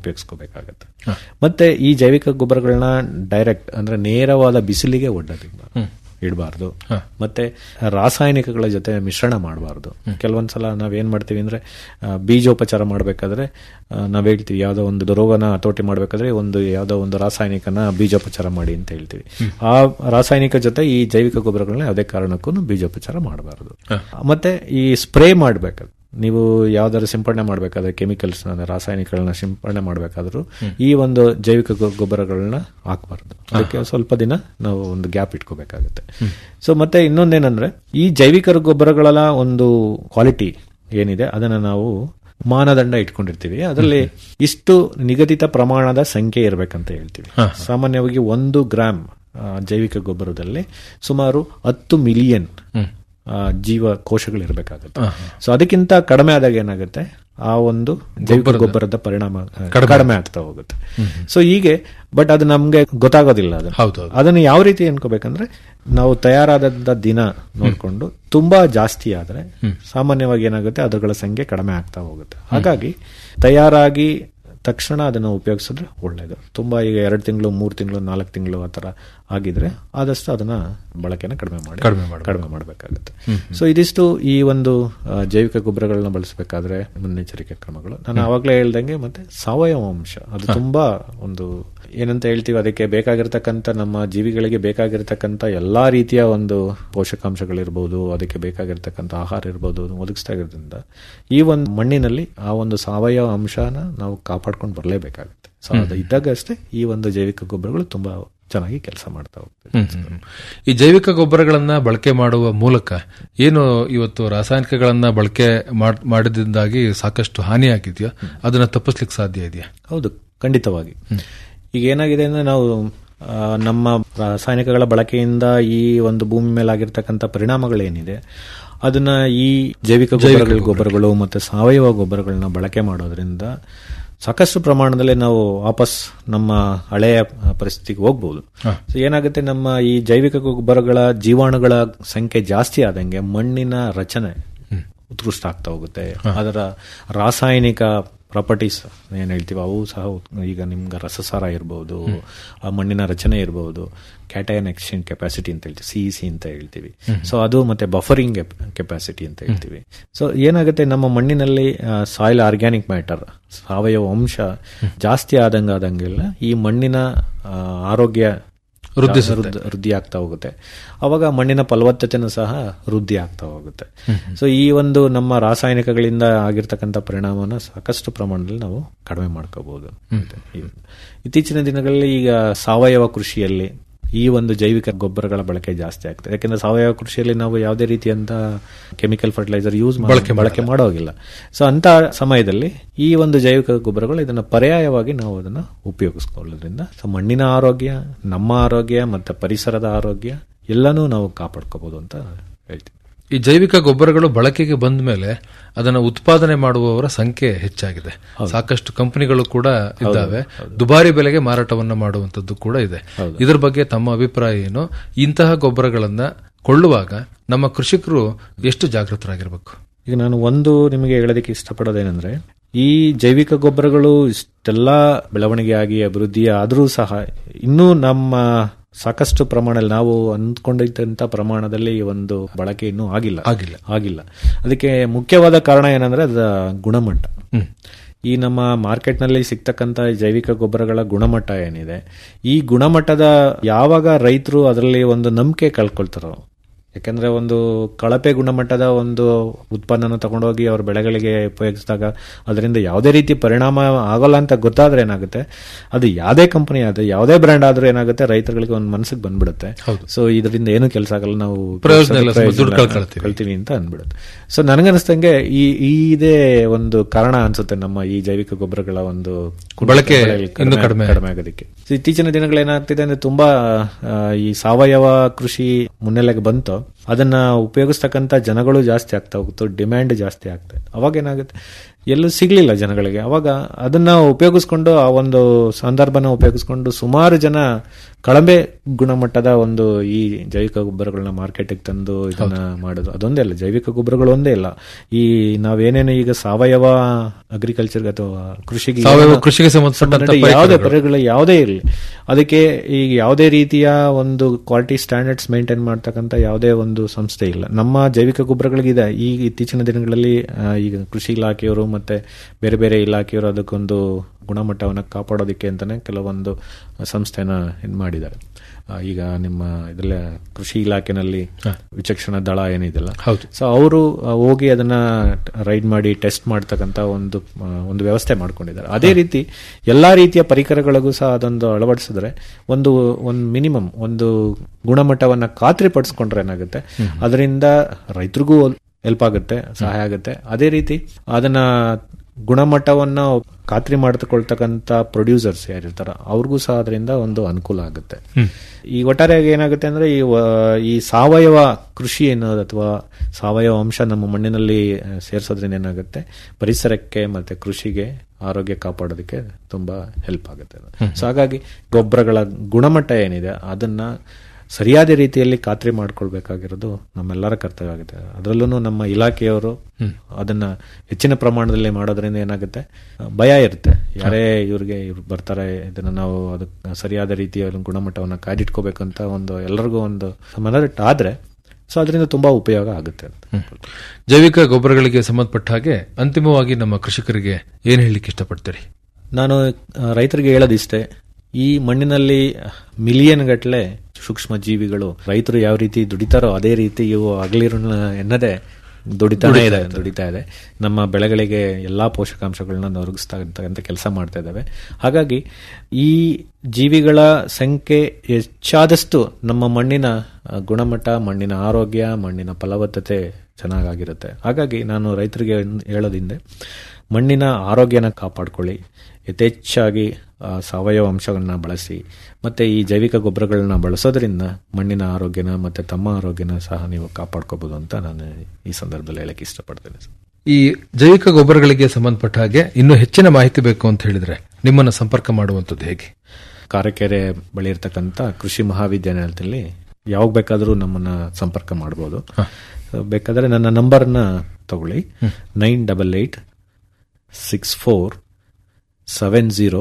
ಉಪಯೋಗಿಸ್ಕೋಬೇಕಾಗತ್ತೆ ಮತ್ತೆ ಈ ಜೈವಿಕ ಗೊಬ್ಬರಗಳನ್ನ ಡೈರೆಕ್ಟ್ ಅಂದ್ರೆ ನೇರವಾದ ಬಿಸಿಲಿಗೆ ಒಡ್ಡೋದಿಲ್ಲ ಇಡಬಾರ್ದು ಮತ್ತೆ ರಾಸಾಯನಿಕಗಳ ಜೊತೆ ಮಿಶ್ರಣ ಮಾಡಬಾರ್ದು ಕೆಲವೊಂದ್ಸಲ ನಾವೇನ್ ಮಾಡ್ತೀವಿ ಅಂದ್ರೆ ಆ, ಬೀಜೋಪಚಾರ ಮಾಡಬೇಕಾದ್ರೆ ನಾವ್ ಹೇಳ್ತೀವಿ ಯಾವ್ದೋ ಒಂದು ರೋಗನ ಹತೋಟಿ ಮಾಡ್ಬೇಕಾದ್ರೆ ಒಂದು ಯಾವ್ದೋ ಒಂದು ರಾಸಾಯನಿಕನ ಬೀಜೋಪಚಾರ ಮಾಡಿ ಅಂತ ಹೇಳ್ತೀವಿ ಆ ರಾಸಾಯನಿಕ ಜೊತೆ ಈ ಜೈವಿಕ ಗೊಬ್ಬರಗಳನ್ನ ಯಾವುದೇ ಕಾರಣಕ್ಕೂ ಬೀಜೋಪಚಾರ ಮಾಡಬಾರದು ಮತ್ತೆ ಈ ಸ್ಪ್ರೇ ಮಾಡ್ಬೇಕಾದ್ರೆ ನೀವು ಯಾವ್ದಾದ್ರು ಸಿಂಪಡಣೆ ಮಾಡಬೇಕಾದ್ರೆ ಕೆಮಿಕಲ್ಸ್ ರಾಸಾಯನಿಕಗಳನ್ನ ಸಿಂಪಡಣೆ ಮಾಡಬೇಕಾದ್ರೂ ಈ ಒಂದು ಜೈವಿಕ ಗೊ- ಗೊಬ್ಬರಗಳನ್ನ ಹಾಕಬಾರ್ದು ಅದಕ್ಕೆ ಸ್ವಲ್ಪ ದಿನ ನಾವು ಒಂದು ಗ್ಯಾಪ್ ಇಟ್ಕೋಬೇಕಾಗುತ್ತೆ ಸೊ ಮತ್ತೆ ಇನ್ನೊಂದೇನಂದ್ರೆ ಈ ಜೈವಿಕ ಗೊಬ್ಬರಗಳ ಒಂದು ಕ್ವಾಲಿಟಿ ಏನಿದೆ ಅದನ್ನ ನಾವು ಮಾನದಂಡ ಇಟ್ಕೊಂಡಿರ್ತೀವಿ ಅದರಲ್ಲಿ ಇಷ್ಟು ನಿಗದಿತ ಪ್ರಮಾಣದ ಸಂಖ್ಯೆ ಇರಬೇಕಂತ ಹೇಳ್ತೀವಿ ಸಾಮಾನ್ಯವಾಗಿ ಒಂದು ಗ್ರಾಮ್ ಆ, ಜೈವಿಕ ಗೊಬ್ಬರದಲ್ಲಿ ಸುಮಾರು ಹತ್ತು ಮಿಲಿಯನ್ ಆ, ಜೀವ ಕೋಶಗಳು ಇರಬೇಕಾಗುತ್ತೆ ಸೊ ಅದಕ್ಕಿಂತ ಕಡಿಮೆ ಆದಾಗ ಏನಾಗುತ್ತೆ ಆ ಒಂದು ಜೈವಿಕ ಗೊಬ್ಬರದ ಪರಿಣಾಮ ಆ, ಕಡಿಮೆ ಆಗ್ತಾ ಹೋಗುತ್ತೆ ಸೊ ಹೀಗೆ ಬಟ್ ಅದು ನಮ್ಗೆ ಗೊತ್ತಾಗೋದಿಲ್ಲ ಅದು ಹೌದೌದು. ಅದನ್ನು ಯಾವ ರೀತಿ ಅನ್ಕೋಬೇಕಂದ್ರೆ ನಾವು ತಯಾರಾದಂತ ದಿನ ನೋಡ್ಕೊಂಡು ತುಂಬಾ ಜಾಸ್ತಿ ಆದ್ರೆ ಸಾಮಾನ್ಯವಾಗಿ ಏನಾಗುತ್ತೆ ಅದಗಳ ಸಂಖ್ಯೆ ಕಡಿಮೆ ಆಗ್ತಾ ಹೋಗುತ್ತೆ ಹಾಗಾಗಿ ತಯಾರಾಗಿ ತಕ್ಷಣ ಅದನ್ನು ಉಪಯೋಗಿಸಿದ್ರೆ ಒಳ್ಳೇದು ತುಂಬಾ ಈಗ ಎರಡು ತಿಂಗಳು ಮೂರು ತಿಂಗಳು ನಾಲ್ಕು ತಿಂಗಳು ಆ ಥರ ಆಗಿದ್ರೆ ಆದಷ್ಟು ಅದನ್ನ ಬಳಕೆನ ಕಡಿಮೆ ಮಾಡಿ ಕಡಿಮೆ ಮಾಡ್ಬೇಕು. ಕಡಿಮೆ ಮಾಡಬೇಕಾಗುತ್ತೆ ಸೊ ಇದಿಷ್ಟು ಈ ಒಂದು ಆ, ಜೈವಿಕ ಗೊಬ್ಬರಗಳನ್ನ ಬಳಸಬೇಕಾದ್ರೆ ಮುನ್ನೆಚ್ಚರಿಕೆ ಕ್ರಮಗಳು ನಾನು ಆವಾಗಲೇ ಹೇಳ್ದಂಗೆ ಮತ್ತೆ ಸಾವಯವ ಅಂಶ ಅದು ತುಂಬಾ ಒಂದು ಏನಂತ ಹೇಳ್ತೀವಿ ಅದಕ್ಕೆ ಬೇಕಾಗಿರ್ತಕ್ಕಂಥ ನಮ್ಮ ಜೀವಿಗಳಿಗೆ ಬೇಕಾಗಿರ್ತಕ್ಕಂಥ ಎಲ್ಲಾ ರೀತಿಯ ಒಂದು ಪೋಷಕಾಂಶಗಳಿರ್ಬೋದು ಅದಕ್ಕೆ ಬೇಕಾಗಿರ್ತಕ್ಕಂಥ ಆಹಾರ ಇರ್ಬೋದು ಅದನ್ನ ಒದಗಿಸ್ತಾ ಇರೋದ್ರಿಂದ ಈ ಒಂದು ಮಣ್ಣಿನಲ್ಲಿ ಆ ಒಂದು ಸಾವಯವ ಅಂಶನ ನಾವು ಕಾಪಾಡ್ಕೊಂಡು ಬರಲೇಬೇಕಾಗುತ್ತೆ ಸೊ ಅದು ಇದ್ದಾಗ ಅಷ್ಟೇ ಈ ಒಂದು ಜೈವಿಕ ಗೊಬ್ಬರಗಳು ತುಂಬಾ ಚೆನ್ನಾಗಿ ಕೆಲಸ ಮಾಡ್ತಾ ಹೋಗ್ತದೆ ಈ ಜೈವಿಕ ಗೊಬ್ಬರಗಳನ್ನ ಬಳಕೆ ಮಾಡುವ ಮೂಲಕ ಏನು ಇವತ್ತು ರಾಸಾಯನಿಕಗಳನ್ನ ಬಳಕೆ ಮಾಡ್- ಮಾಡಿದಿಂದಾಗಿ ಸಾಕಷ್ಟು ಹಾನಿಯಾಗಿದೆಯೋ ಅದನ್ನ ತಪ್ಪಿಸ್ಲಿಕ್ಕೆ ಸಾಧ್ಯ ಇದೆಯಾ ಹೌದು ಖಂಡಿತವಾಗಿ ಈಗ ಏನಾಗಿದೆ ಅಂದ್ರೆ ನಾವು ಆ, ನಮ್ಮ ರಾಸಾಯನಿಕಗಳ ಬಳಕೆಯಿಂದ ಈ ಒಂದು ಭೂಮಿ ಮೇಲೆ ಆಗಿರ್ತಕ್ಕಂಥ ಪರಿಣಾಮಗಳೇನಿದೆ ಅದನ್ನ ಈ ಜೈವಿಕ ಗೊಬ್ಬರಗಳು ಗೊಬ್ಬರಗಳು ಮತ್ತೆ ಸಾವಯವ ಗೊಬ್ಬರಗಳನ್ನ ಬಳಕೆ ಮಾಡೋದ್ರಿಂದ ಸಾಕಷ್ಟು ಪ್ರಮಾಣದಲ್ಲಿ ನಾವು ವಾಪಸ್ ನಮ್ಮ ಹಳೆಯ ಪರಿಸ್ಥಿತಿಗೆ ಹೋಗ್ಬೋದು ಸೊ ಏನಾಗುತ್ತೆ ನಮ್ಮ ಈ ಜೈವಿಕ ಗೊಬ್ಬರಗಳ ಜೀವಾಣುಗಳ ಸಂಖ್ಯೆ ಜಾಸ್ತಿ ಆದಂಗೆ ಮಣ್ಣಿನ ರಚನೆ ಉತ್ಕೃಷ್ಟ ಆಗ್ತಾ ಹೋಗುತ್ತೆ ಅದರ ರಾಸಾಯನಿಕ ಪ್ರಾಪರ್ಟೀಸ್ ಏನ್ ಹೇಳ್ತೀವಿ ಅವು ಸಹ ಉತ್- ಈಗ ನಿಮ್ಗೆ ರಸಸಾರ ಇರ್ಬೋದು ಆ ಮಣ್ಣಿನ ರಚನೆ ಇರ್ಬೋದು ಕ್ಯಾಟಯನ್ ಎಕ್ಸ್ಚೇಂಜ್ ಕೆಪಾಸಿಟಿ ಅಂತ ಹೇಳ್ತೀವಿ ಸಿ ಸಿ ಅಂತ ಹೇಳ್ತೀವಿ ಸೊ ಅದು ಮತ್ತೆ ಬಫರಿಂಗ್ ಕೆಪಾಸಿಟಿ ಅಂತ ಹೇಳ್ತೀವಿ ಸೊ ಏನಾಗುತ್ತೆ ನಮ್ಮ ಮಣ್ಣಿನಲ್ಲಿ ಸಾಯಿಲ್ ಆರ್ಗ್ಯಾನಿಕ್ ಮ್ಯಾಟರ್ ಸಾವಯವ ಅಂಶ ಜಾಸ್ತಿ ಆದಂಗ ಆದಂಗೆಲ್ಲ ಈ ಮಣ್ಣಿನ ಆ, ಆರೋಗ್ಯ ವೃದ್ಧಿ ವೃದ್ಧಿ ಆಗ್ತಾ ಹೋಗುತ್ತೆ ಅವಾಗ ಮಣ್ಣಿನ ಫಲವತ್ತತೆನೂ ಸಹ ವೃದ್ಧಿ ಆಗ್ತಾ ಹೋಗುತ್ತೆ ಸೊ ಈ ಒಂದು ನಮ್ಮ ರಾಸಾಯನಿಕಗಳಿಂದ ಆಗಿರ್ತಕ್ಕಂಥ ಪರಿಣಾಮನ ಸಾಕಷ್ಟು ಪ್ರಮಾಣದಲ್ಲಿ ನಾವು ಕಡಿಮೆ ಮಾಡ್ಕೋಬಹುದು ಇತ್ತೀಚಿನ ದಿನಗಳಲ್ಲಿ ಈಗ ಸಾವಯವ ಕೃಷಿಯಲ್ಲಿ ಈ ಒಂದು ಜೈವಿಕ ಗೊಬ್ಬರಗಳ ಬಳಕೆ ಜಾಸ್ತಿ ಆಗ್ತದೆ ಯಾಕಂದ್ರೆ ಸಾವಯವ ಕೃಷಿಯಲ್ಲಿ ನಾವು ಯಾವುದೇ ರೀತಿಯಂತ ಕೆಮಿಕಲ್ ಫರ್ಟಿಲೈಸರ್ ಯೂಸ್ ಬಳಕೆ ಬಳಕೆ ಮಾಡೋಗಿಲ್ಲ ಸೊ ಅಂತ ಸಮಯದಲ್ಲಿ ಈ ಒಂದು ಜೈವಿಕ ಗೊಬ್ಬರಗಳು ಇದನ್ನ ಪರ್ಯಾಯವಾಗಿ ನಾವು ಅದನ್ನ ಉಪಯೋಗಿಸ್ಕೊಳ್ಳೋದ್ರಿಂದ ಸೊ ಮಣ್ಣಿನ ಆರೋಗ್ಯ ನಮ್ಮ ಆರೋಗ್ಯ ಮತ್ತೆ ಪರಿಸರದ ಆರೋಗ್ಯ ಎಲ್ಲನೂ ನಾವು ಕಾಪಾಡ್ಕೋಬಹುದು ಅಂತ ಹೇಳ್ತೀವಿ ಈ ಜೈವಿಕ ಗೊಬ್ಬರಗಳು ಬಳಕೆಗೆ ಬಂದ ಮೇಲೆ ಅದನ್ನ ಉತ್ಪಾದನೆ ಮಾಡುವವರ ಸಂಖ್ಯೆ ಹೆಚ್ಚಾಗಿದೆ ಸಾಕಷ್ಟು ಕಂಪನಿಗಳು ಕೂಡ ಇದ್ದಾವೆ ದುಬಾರಿ ಬೆಲೆಗೆ ಮಾರಾಟವನ್ನ ಮಾಡುವಂತದ್ದು ಕೂಡ ಇದೆ ಇದ್ರ ಬಗ್ಗೆ ತಮ್ಮ ಅಭಿಪ್ರಾಯ ಏನು ಇಂತಹ ಗೊಬ್ಬರಗಳನ್ನ ಕೊಳ್ಳುವಾಗ ನಮ್ಮ ಕೃಷಿಕರು ಎಷ್ಟು ಜಾಗೃತರಾಗಿರ್ಬೇಕು ಈಗ ನಾನು ಒಂದು ನಿಮಗೆ ಹೇಳೋದಕ್ಕೆ ಇಷ್ಟಪಡೋದೇನೆಂದ್ರೆ ಈ ಜೈವಿಕ ಗೊಬ್ಬರಗಳು ಇಷ್ಟೆಲ್ಲ ಬೆಳವಣಿಗೆ ಆಗಿ ಅಭಿವೃದ್ಧಿ ಆದರೂ ಸಹ ಇನ್ನೂ ನಮ್ಮ ಸಾಕಷ್ಟು ಪ್ರಮಾಣದಲ್ಲಿ ನಾವು ಅಂದ್ಕೊಂಡಿದ್ದಂತ ಪ್ರಮಾಣದಲ್ಲಿ ಈ ಒಂದು ಬಳಕೆ ಇನ್ನೂ ಆಗಿಲ್ಲ ಆಗಿಲ್ಲ. ಆಗಿಲ್ಲ ಅದಕ್ಕೆ ಮುಖ್ಯವಾದ ಕಾರಣ ಏನಂದ್ರೆ ಅದರ ಗುಣಮಟ್ಟ ಈ ನಮ್ಮ ಮಾರ್ಕೆಟ್ನಲ್ಲಿ ಸಿಗ್ತಕ್ಕಂಥ ಜೈವಿಕ ಗೊಬ್ಬರಗಳ ಗುಣಮಟ್ಟ ಏನಿದೆ ಈ ಗುಣಮಟ್ಟದ ಯಾವಾಗ ರೈತರು ಅದರಲ್ಲಿ ಒಂದು ನಂಬಿಕೆ ಕಳ್ಕೊಳ್ತಾರೋ ಯಾಕಂದ್ರೆ ಒಂದು ಕಳಪೆ ಗುಣಮಟ್ಟದ ಒಂದು ಉತ್ಪನ್ನನ ತಗೊಂಡೋಗಿ ಅವ್ರ ಬೆಳೆಗಳಿಗೆ ಉಪಯೋಗಿಸಿದಾಗ ಅದರಿಂದ ಯಾವುದೇ ರೀತಿ ಪರಿಣಾಮ ಆಗೋಲ್ಲ ಅಂತ ಗೊತ್ತಾದ್ರೆ ಏನಾಗುತ್ತೆ ಅದು ಯಾವುದೇ ಕಂಪನಿ ಆದ್ರೆ ಯಾವುದೇ ಬ್ರ್ಯಾಂಡ್ ಆದ್ರೂ ಏನಾಗುತ್ತೆ ರೈತರುಗಳಿಗೆ ಒಂದು ಮನಸ್ಸಿಗೆ ಬಂದ್ಬಿಡುತ್ತೆ ಸೊ ಇದರಿಂದ ಏನು ಕೆಲಸ ಆಗಲ್ಲ ನಾವು ಪ್ರಯೋಜನ ಇಲ್ಲ, ಸುಮ್ನೆ ಪ್ರಯೋಜನ ದುಡ್ಡು ಕಳ್ಕೊಳ್ತೀವಿ. ಕಳ್ತೀವಿ ಅಂತ ಅಂದ್ಬಿಡುತ್ತೆ ಸೊ ನನಗನ್ನಿಸ್ತಂಗೆ ಈ ಈ ಇದೇ ಒಂದು ಕಾರಣ ಅನ್ಸುತ್ತೆ ನಮ್ಮ ಈ ಜೈವಿಕ ಗೊಬ್ಬರಗಳ ಒಂದು ಬಳಕೆ ಬೆಳೆಯಲ್ಲಿ ಇನ್ನೂ ಕಡಿಮೆ. ಕಡಿಮೆ ಆಗೋದಕ್ಕೆ So, ಇತ್ತೀಚಿನ ದಿನಗಳು ಏನಾಗ್ತಿದೆ ಅಂದ್ರೆ ತುಂಬಾ ಆ, ಈ ಸಾವಯವ ಕೃಷಿ ಮುನ್ನೆಲೆಗೆ ಬಂತು ಅದನ್ನ ಉಪಯೋಗಿಸ್ತಕ್ಕಂಥ ಜನಗಳು ಜಾಸ್ತಿ ಆಗ್ತಾ ಹೋಗುತ್ತೋ ಡಿಮ್ಯಾಂಡ್ ಜಾಸ್ತಿ ಆಗ್ತದೆ ಅವಾಗ ಏನಾಗುತ್ತೆ ಎಲ್ಲೂ ಸಿಗ್ಲಿಲ್ಲ ಜನಗಳಿಗೆ ಅವಾಗ ಅದನ್ನ ಉಪಯೋಗಿಸ್ಕೊಂಡು ಆ ಒಂದು ಸಂದರ್ಭನ ಉಪಯೋಗಿಸ್ಕೊಂಡು ಸುಮಾರು ಜನ ಕಳಂಬೆ ಗುಣಮಟ್ಟದ ಒಂದು ಈ ಜೈವಿಕ ಗೊಬ್ಬರಗಳನ್ನ ಮಾರ್ಕೆಟಿಗೆ ತಂದು ಇದನ್ನ ಮಾಡೋದು ಅದೊಂದೇ ಅಲ್ಲ ಜೈವಿಕ ಗೊಬ್ಬರಗಳು ಒಂದೇ ಇಲ್ಲ ಈ ನಾವೇನೇನು ಈಗ ಸಾವಯವ ಅಗ್ರಿಕಲ್ಚರ್ ಅಥವಾ ಕೃಷಿಗೆ ಸಾವಯವ ಏನು- ಕೃಷಿಗೆ ಸಂಬಂಧಪಟ್ಟಂತ ಸಂಬಂಧಪಟ್ಟ ಯಾವುದೇ ಪರಿಕರಗಳು. ಪರಿಕರಗಳು ಯಾವುದೇ ಇರಲಿ ಅದಕ್ಕೆ ಈಗ ಯಾವುದೇ ರೀತಿಯ ಒಂದು ಕ್ವಾಲಿಟಿ ಸ್ಟ್ಯಾಂಡರ್ಡ್ಸ್ ಮೇಂಟೈನ್ ಮಾಡ್ತಕ್ಕಂಥ ಯಾವುದೇ ಒಂದು ಸಂಸ್ಥೆ ಇಲ್ಲ ನಮ್ಮ ಜೈವಿಕ ಗೊಬ್ಬರಗಳಿಗಿದೆ ಈ ಇತ್ತೀಚಿನ ದಿನಗಳಲ್ಲಿ ಆ, ಈಗ ಕೃಷಿ ಇಲಾಖೆಯವರು ಮತ್ತೆ ಬೇರೆ ಬೇರೆ ಇಲಾಖೆಯವರು ಅದಕ್ಕೊಂದು ಗುಣಮಟ್ಟವನ್ನು ಕಾಪಾಡೋದಕ್ಕೆ ಅಂತಾನೆ ಕೆಲವೊಂದು ಸಂಸ್ಥೆನ ಇದು ಮಾಡಿದ್ದಾರೆ ಆ, ಈಗ ನಿಮ್ಮ ಇದರಲ್ಲೇ ಕೃಷಿ ಇಲಾಖೆನಲ್ಲಿ ವಿಚಕ್ಷಣ ದಳ ಏನಿದೆಲ್ಲ ಹೌದು. ಸೊ ಅವರು ಹೋಗಿ ಅದನ್ನ ರೈಡ್ ಮಾಡಿ ಟೆಸ್ಟ್ ಮಾಡ್ತಕ್ಕಂಥ ಒಂದು ಆ, ಒಂದು ವ್ಯವಸ್ಥೆ ಮಾಡ್ಕೊಂಡಿದ್ದಾರೆ ಅದೇ ರೀತಿ ಎಲ್ಲಾ ರೀತಿಯ ಪರಿಕರಗಳಿಗೂ ಸಹ ಅದೊಂದು ಅಳವಡಿಸಿದ್ರೆ ಒಂದು ಒಂದು ಮಿನಿಮಮ್ ಒಂದು ಗುಣಮಟ್ಟವನ್ನ ಖಾತ್ರಿಪಡಿಸ್ಕೊಂಡ್ರೆ ಏನಾಗುತ್ತೆ ಅದರಿಂದ ರೈತರಿಗೂ ಹೆಲ್ಪ್ ಆಗುತ್ತೆ ಸಹಾಯ ಆಗುತ್ತೆ ಅದೇ ರೀತಿ ಅದನ್ನ ಗುಣಮಟ್ಟವನ್ನ ಖಾತ್ರಿ ಮಾಡಿಕೊಳ್ತಕ್ಕಂಥ ಪ್ರೊಡ್ಯೂಸರ್ಸ್ ಯಾರಿರ್ತಾರ ಅವ್ರಿಗೂ ಸಹ ಅದರಿಂದ ಒಂದು ಅನುಕೂಲ ಆಗುತ್ತೆ ಈ ಒಟ್ಟಾರೆಯಾಗಿ ಏನಾಗುತ್ತೆ ಅಂದ್ರೆ ಈ ವ- ಈ ಸಾವಯವ ಕೃಷಿ ಅನ್ನೋದು ಅಥವಾ ಸಾವಯವ ಅಂಶ ನಮ್ಮ ಮಣ್ಣಿನಲ್ಲಿ ಆ, ಸೇರ್ಸೋದ್ರಿಂದ ಏನಾಗುತ್ತೆ ಪರಿಸರಕ್ಕೆ ಮತ್ತೆ ಕೃಷಿಗೆ ಆರೋಗ್ಯ ಕಾಪಾಡೋದಕ್ಕೆ ತುಂಬಾ ಹೆಲ್ಪ್ ಆಗುತ್ತೆ ಅದು. ಸೊ ಹಾಗಾಗಿ ಗೊಬ್ಬರಗಳ ಗುಣಮಟ್ಟ ಏನಿದೆ ಅದನ್ನ ಸರಿಯಾದ ರೀತಿಯಲ್ಲಿ ಖಾತ್ರಿ ಮಾಡ್ಕೊಳ್ಬೇಕಾಗಿರೋದು ನಮ್ಮೆಲ್ಲರ ಕರ್ತವ್ಯ ಆಗುತ್ತೆ ಅದರಲ್ಲೂ ನಮ್ಮ ಇಲಾಖೆಯವರು ಅದನ್ನ ಹೆಚ್ಚಿನ ಪ್ರಮಾಣದಲ್ಲಿ ಮಾಡೋದ್ರಿಂದ ಏನಾಗುತ್ತೆ ಭಯ ಇರುತ್ತೆ ಯಾರೇ ಇವ್ರಿಗೆ ಇವ್ರು ಬರ್ತಾರೆ ಇದನ್ನ ನಾವು ಅದಕ್ಕೆ ಸರಿಯಾದ ರೀತಿಯ ಗುಣಮಟ್ಟವನ್ನು ಕಾಯ್ದಿಟ್ಕೋಬೇಕಂತ ಒಂದು ಎಲ್ಲರಿಗೂ ಒಂದು ಮನದಟ್ಟು ಆದ್ರೆ ಸೊ ಅದರಿಂದ ತುಂಬಾ ಉಪಯೋಗ ಆಗುತ್ತೆ ಅಂತ ಜೈವಿಕ ಗೊಬ್ಬರಗಳಿಗೆ ಸಂಬಂಧಪಟ್ಟ ಹಾಗೆ ಅಂತಿಮವಾಗಿ ನಮ್ಮ ಕೃಷಿಕರಿಗೆ ಏನ್ ಹೇಳಲಿಕ್ಕೆ ಇಷ್ಟಪಡ್ತೀರಿ ನಾನು ಆ, ರೈತರಿಗೆ ಹೇಳೋದಿಷ್ಟೇ ಈ ಮಣ್ಣಿನಲ್ಲಿ ಮಿಲಿಯನ್ ಗಟ್ಟಲೆ ಸೂಕ್ಷ್ಮ ಜೀವಿಗಳು ರೈತರು ಯಾವ ರೀತಿ ದುಡಿತಾರೋ ಅದೇ ರೀತಿ ಇವು ಹಗಲಿರುಳ ಎನ್ನದೇ ದುಡಿತಾನೆ ಇದೆ ದುಡಿತಾ ಇದೆ ನಮ್ಮ ಬೆಳೆಗಳಿಗೆ ಎಲ್ಲಾ ಪೋಷಕಾಂಶಗಳನ್ನ ಒದಗಿಸ್ತಾ ಇರ್ತಕ್ಕಂಥ ಕೆಲಸ ಮಾಡ್ತಾ ಇದ್ದಾವೆ ಹಾಗಾಗಿ ಈ ಜೀವಿಗಳ ಸಂಖ್ಯೆ ಹೆಚ್ಚಾದಷ್ಟು ನಮ್ಮ ಮಣ್ಣಿನ ಆ, ಗುಣಮಟ್ಟ ಮಣ್ಣಿನ ಆರೋಗ್ಯ ಮಣ್ಣಿನ ಫಲವತ್ತತೆ ಚೆನ್ನಾಗಾಗಿರುತ್ತೆ ಹಾಗಾಗಿ ನಾನು ರೈತರಿಗೆ ಹೇಳೋದಿಂದೆ ಮಣ್ಣಿನ ಆರೋಗ್ಯನ ಕಾಪಾಡ್ಕೊಳ್ಳಿ ಯಥೇಚ್ಛಾಗಿ ಆ, ಸಾವಯವ ಅಂಶಗಳನ್ನ ಬಳಸಿ ಮತ್ತೆ ಈ ಜೈವಿಕ ಗೊಬ್ಬರಗಳನ್ನ ಬಳಸೋದ್ರಿಂದ ಮಣ್ಣಿನ ಆರೋಗ್ಯನ ಮತ್ತೆ ತಮ್ಮ ಆರೋಗ್ಯನ ಸಹ ನೀವು ಕಾಪಾಡ್ಕೋಬಹುದು ಅಂತ ನಾನು ಈ ಸಂದರ್ಭದಲ್ಲಿ ಹೇಳಕ್ಕೆ ಇಷ್ಟಪಡ್ತೇನೆ ಸರ್. ಈ ಜೈವಿಕ ಗೊಬ್ಬರಗಳಿಗೆ ಸಂಬಂಧಪಟ್ಟ ಹಾಗೆ ಇನ್ನೂ ಹೆಚ್ಚಿನ ಮಾಹಿತಿ ಬೇಕು ಅಂತ ಹೇಳಿದ್ರೆ ನಿಮ್ಮನ್ನ ಸಂಪರ್ಕ ಮಾಡುವಂತದ್ದು ಹೇಗೆ ಕಾರಕೆರೆ ಬಳಿ ಇರ್ತಕ್ಕಂಥ ಕೃಷಿ ಮಹಾವಿದ್ಯಾಲಯದಲ್ಲಿ ಯಾವಾಗ ಬೇಕಾದರೂ ನಮ್ಮನ್ನ ಸಂಪರ್ಕ ಮಾಡಬಹುದು ಬೇಕಾದ್ರೆ ನನ್ನ ನಂಬರ್ನ ತಗೊಳ್ಳಿ nine double eight six four seven zero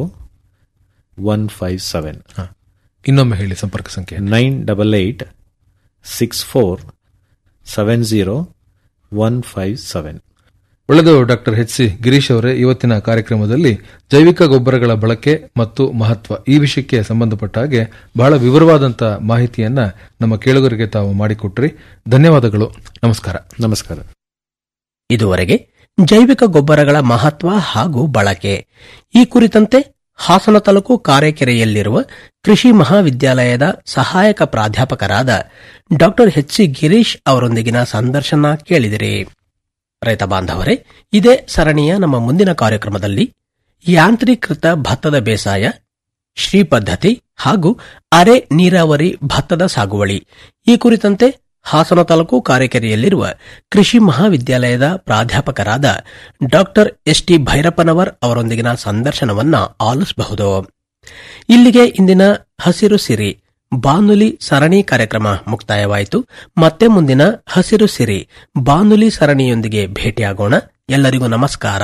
one five seven ಇನ್ನೊಮ್ಮೆ ಹೇಳಿ ಸಂಪರ್ಕ ಸಂಖ್ಯೆ nine double eight six four seven zero one five seven ಒಳ್ಳೆದು ಡಾಕ್ಟರ್ ಎಚ್ ಸಿ ಗಿರೀಶ್ ಅವರೇ ಇವತ್ತಿನ ಕಾರ್ಯಕ್ರಮದಲ್ಲಿ ಜೈವಿಕ ಗೊಬ್ಬರಗಳ ಬಳಕೆ ಮತ್ತು ಮಹತ್ವ ಈ ವಿಷಯಕ್ಕೆ ಸಂಬಂಧಪಟ್ಟ ಹಾಗೆ ಬಹಳ ವಿವರವಾದಂತ ಮಾಹಿತಿಯನ್ನ ನಮ್ಮ ಕೇಳುಗರಿಗೆ ತಾವು ಮಾಡಿಕೊಟ್ರಿ ಧನ್ಯವಾದಗಳು ನಮಸ್ಕಾರ ನಮಸ್ಕಾರ ಇದುವರೆಗೆ ಜೈವಿಕ ಗೊಬ್ಬರಗಳ ಮಹತ್ವ ಹಾಗೂ ಬಳಕೆ ಈ ಕುರಿತಂತೆ ಹಾಸನ ತಾಲೂಕು ಕಾರೆಕೆರೆಯಲ್ಲಿರುವ ಕೃಷಿ ಮಹಾವಿದ್ಯಾಲಯದ ಸಹಾಯಕ ಪ್ರಾಧ್ಯಾಪಕರಾದ ಡಾಕ್ಟರ್ ಎಚ್ ಸಿ ಗಿರೀಶ್ ಅವರೊಂದಿಗಿನ ಸಂದರ್ಶನ ಕೇಳಿದಿರಿ ರೈತ ಬಾಂಧವರೇ ಇದೇ ಸರಣಿಯ ನಮ್ಮ ಮುಂದಿನ ಕಾರ್ಯಕ್ರಮದಲ್ಲಿ ಯಾಂತ್ರೀಕೃತ ಭತ್ತದ ಬೇಸಾಯ ಶ್ರೀ ಪದ್ಧತಿ ಹಾಗೂ ಅರೆ ನೀರಾವರಿ ಭತ್ತದ ಸಾಗುವಳಿ ಈ ಕುರಿತಂತೆ ಹಾಸನ ತಾಲೂಕು ಕಾರೆಕೆರೆಯಲ್ಲಿರುವ ಕೃಷಿ ಮಹಾವಿದ್ಯಾಲಯದ ಪ್ರಾಧ್ಯಾಪಕರಾದ ಡಾಕ್ಟರ್ ಎಸ್ ಟಿ ಭೈರಪ್ಪನವರ್ ಅವರೊಂದಿಗಿನ ಸಂದರ್ಶನವನ್ನ ಆಲಿಸಬಹುದು ಇಲ್ಲಿಗೆ ಇಂದಿನ ಹಸಿರು ಸಿರಿ ಬಾನುಲಿ ಸರಣಿ ಕಾರ್ಯಕ್ರಮ ಮುಕ್ತಾಯವಾಯಿತು ಮತ್ತೆ ಮುಂದಿನ ಹಸಿರು ಸಿರಿ ಬಾನುಲಿ ಸರಣಿಯೊಂದಿಗೆ ಭೇಟಿಯಾಗೋಣ ಎಲ್ಲರಿಗೂ ನಮಸ್ಕಾರ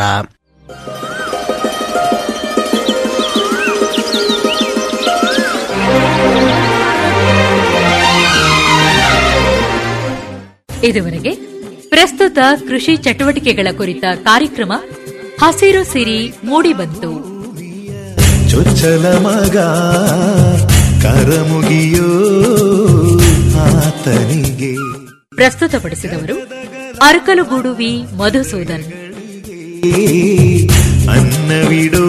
ಇದುವರೆಗೆ ಪ್ರಸ್ತುತ ಕೃಷಿ ಚಟುವಟಿಕೆಗಳ ಕುರಿತ ಕಾರ್ಯಕ್ರಮ ಹಸಿರು ಸಿರಿ ಮೂಡಿಬಂತು ಚೊಚ್ಚಲ ಮಗ ಕರಮುಗಿಯೋ ಆತನಿಗೆ ಪ್ರಸ್ತುತಪಡಿಸಿದವರು ಅರಕಲಗೂಡುವಿ ಮಧುಸೂದನ್ ಅನ್ನವಿಡೋ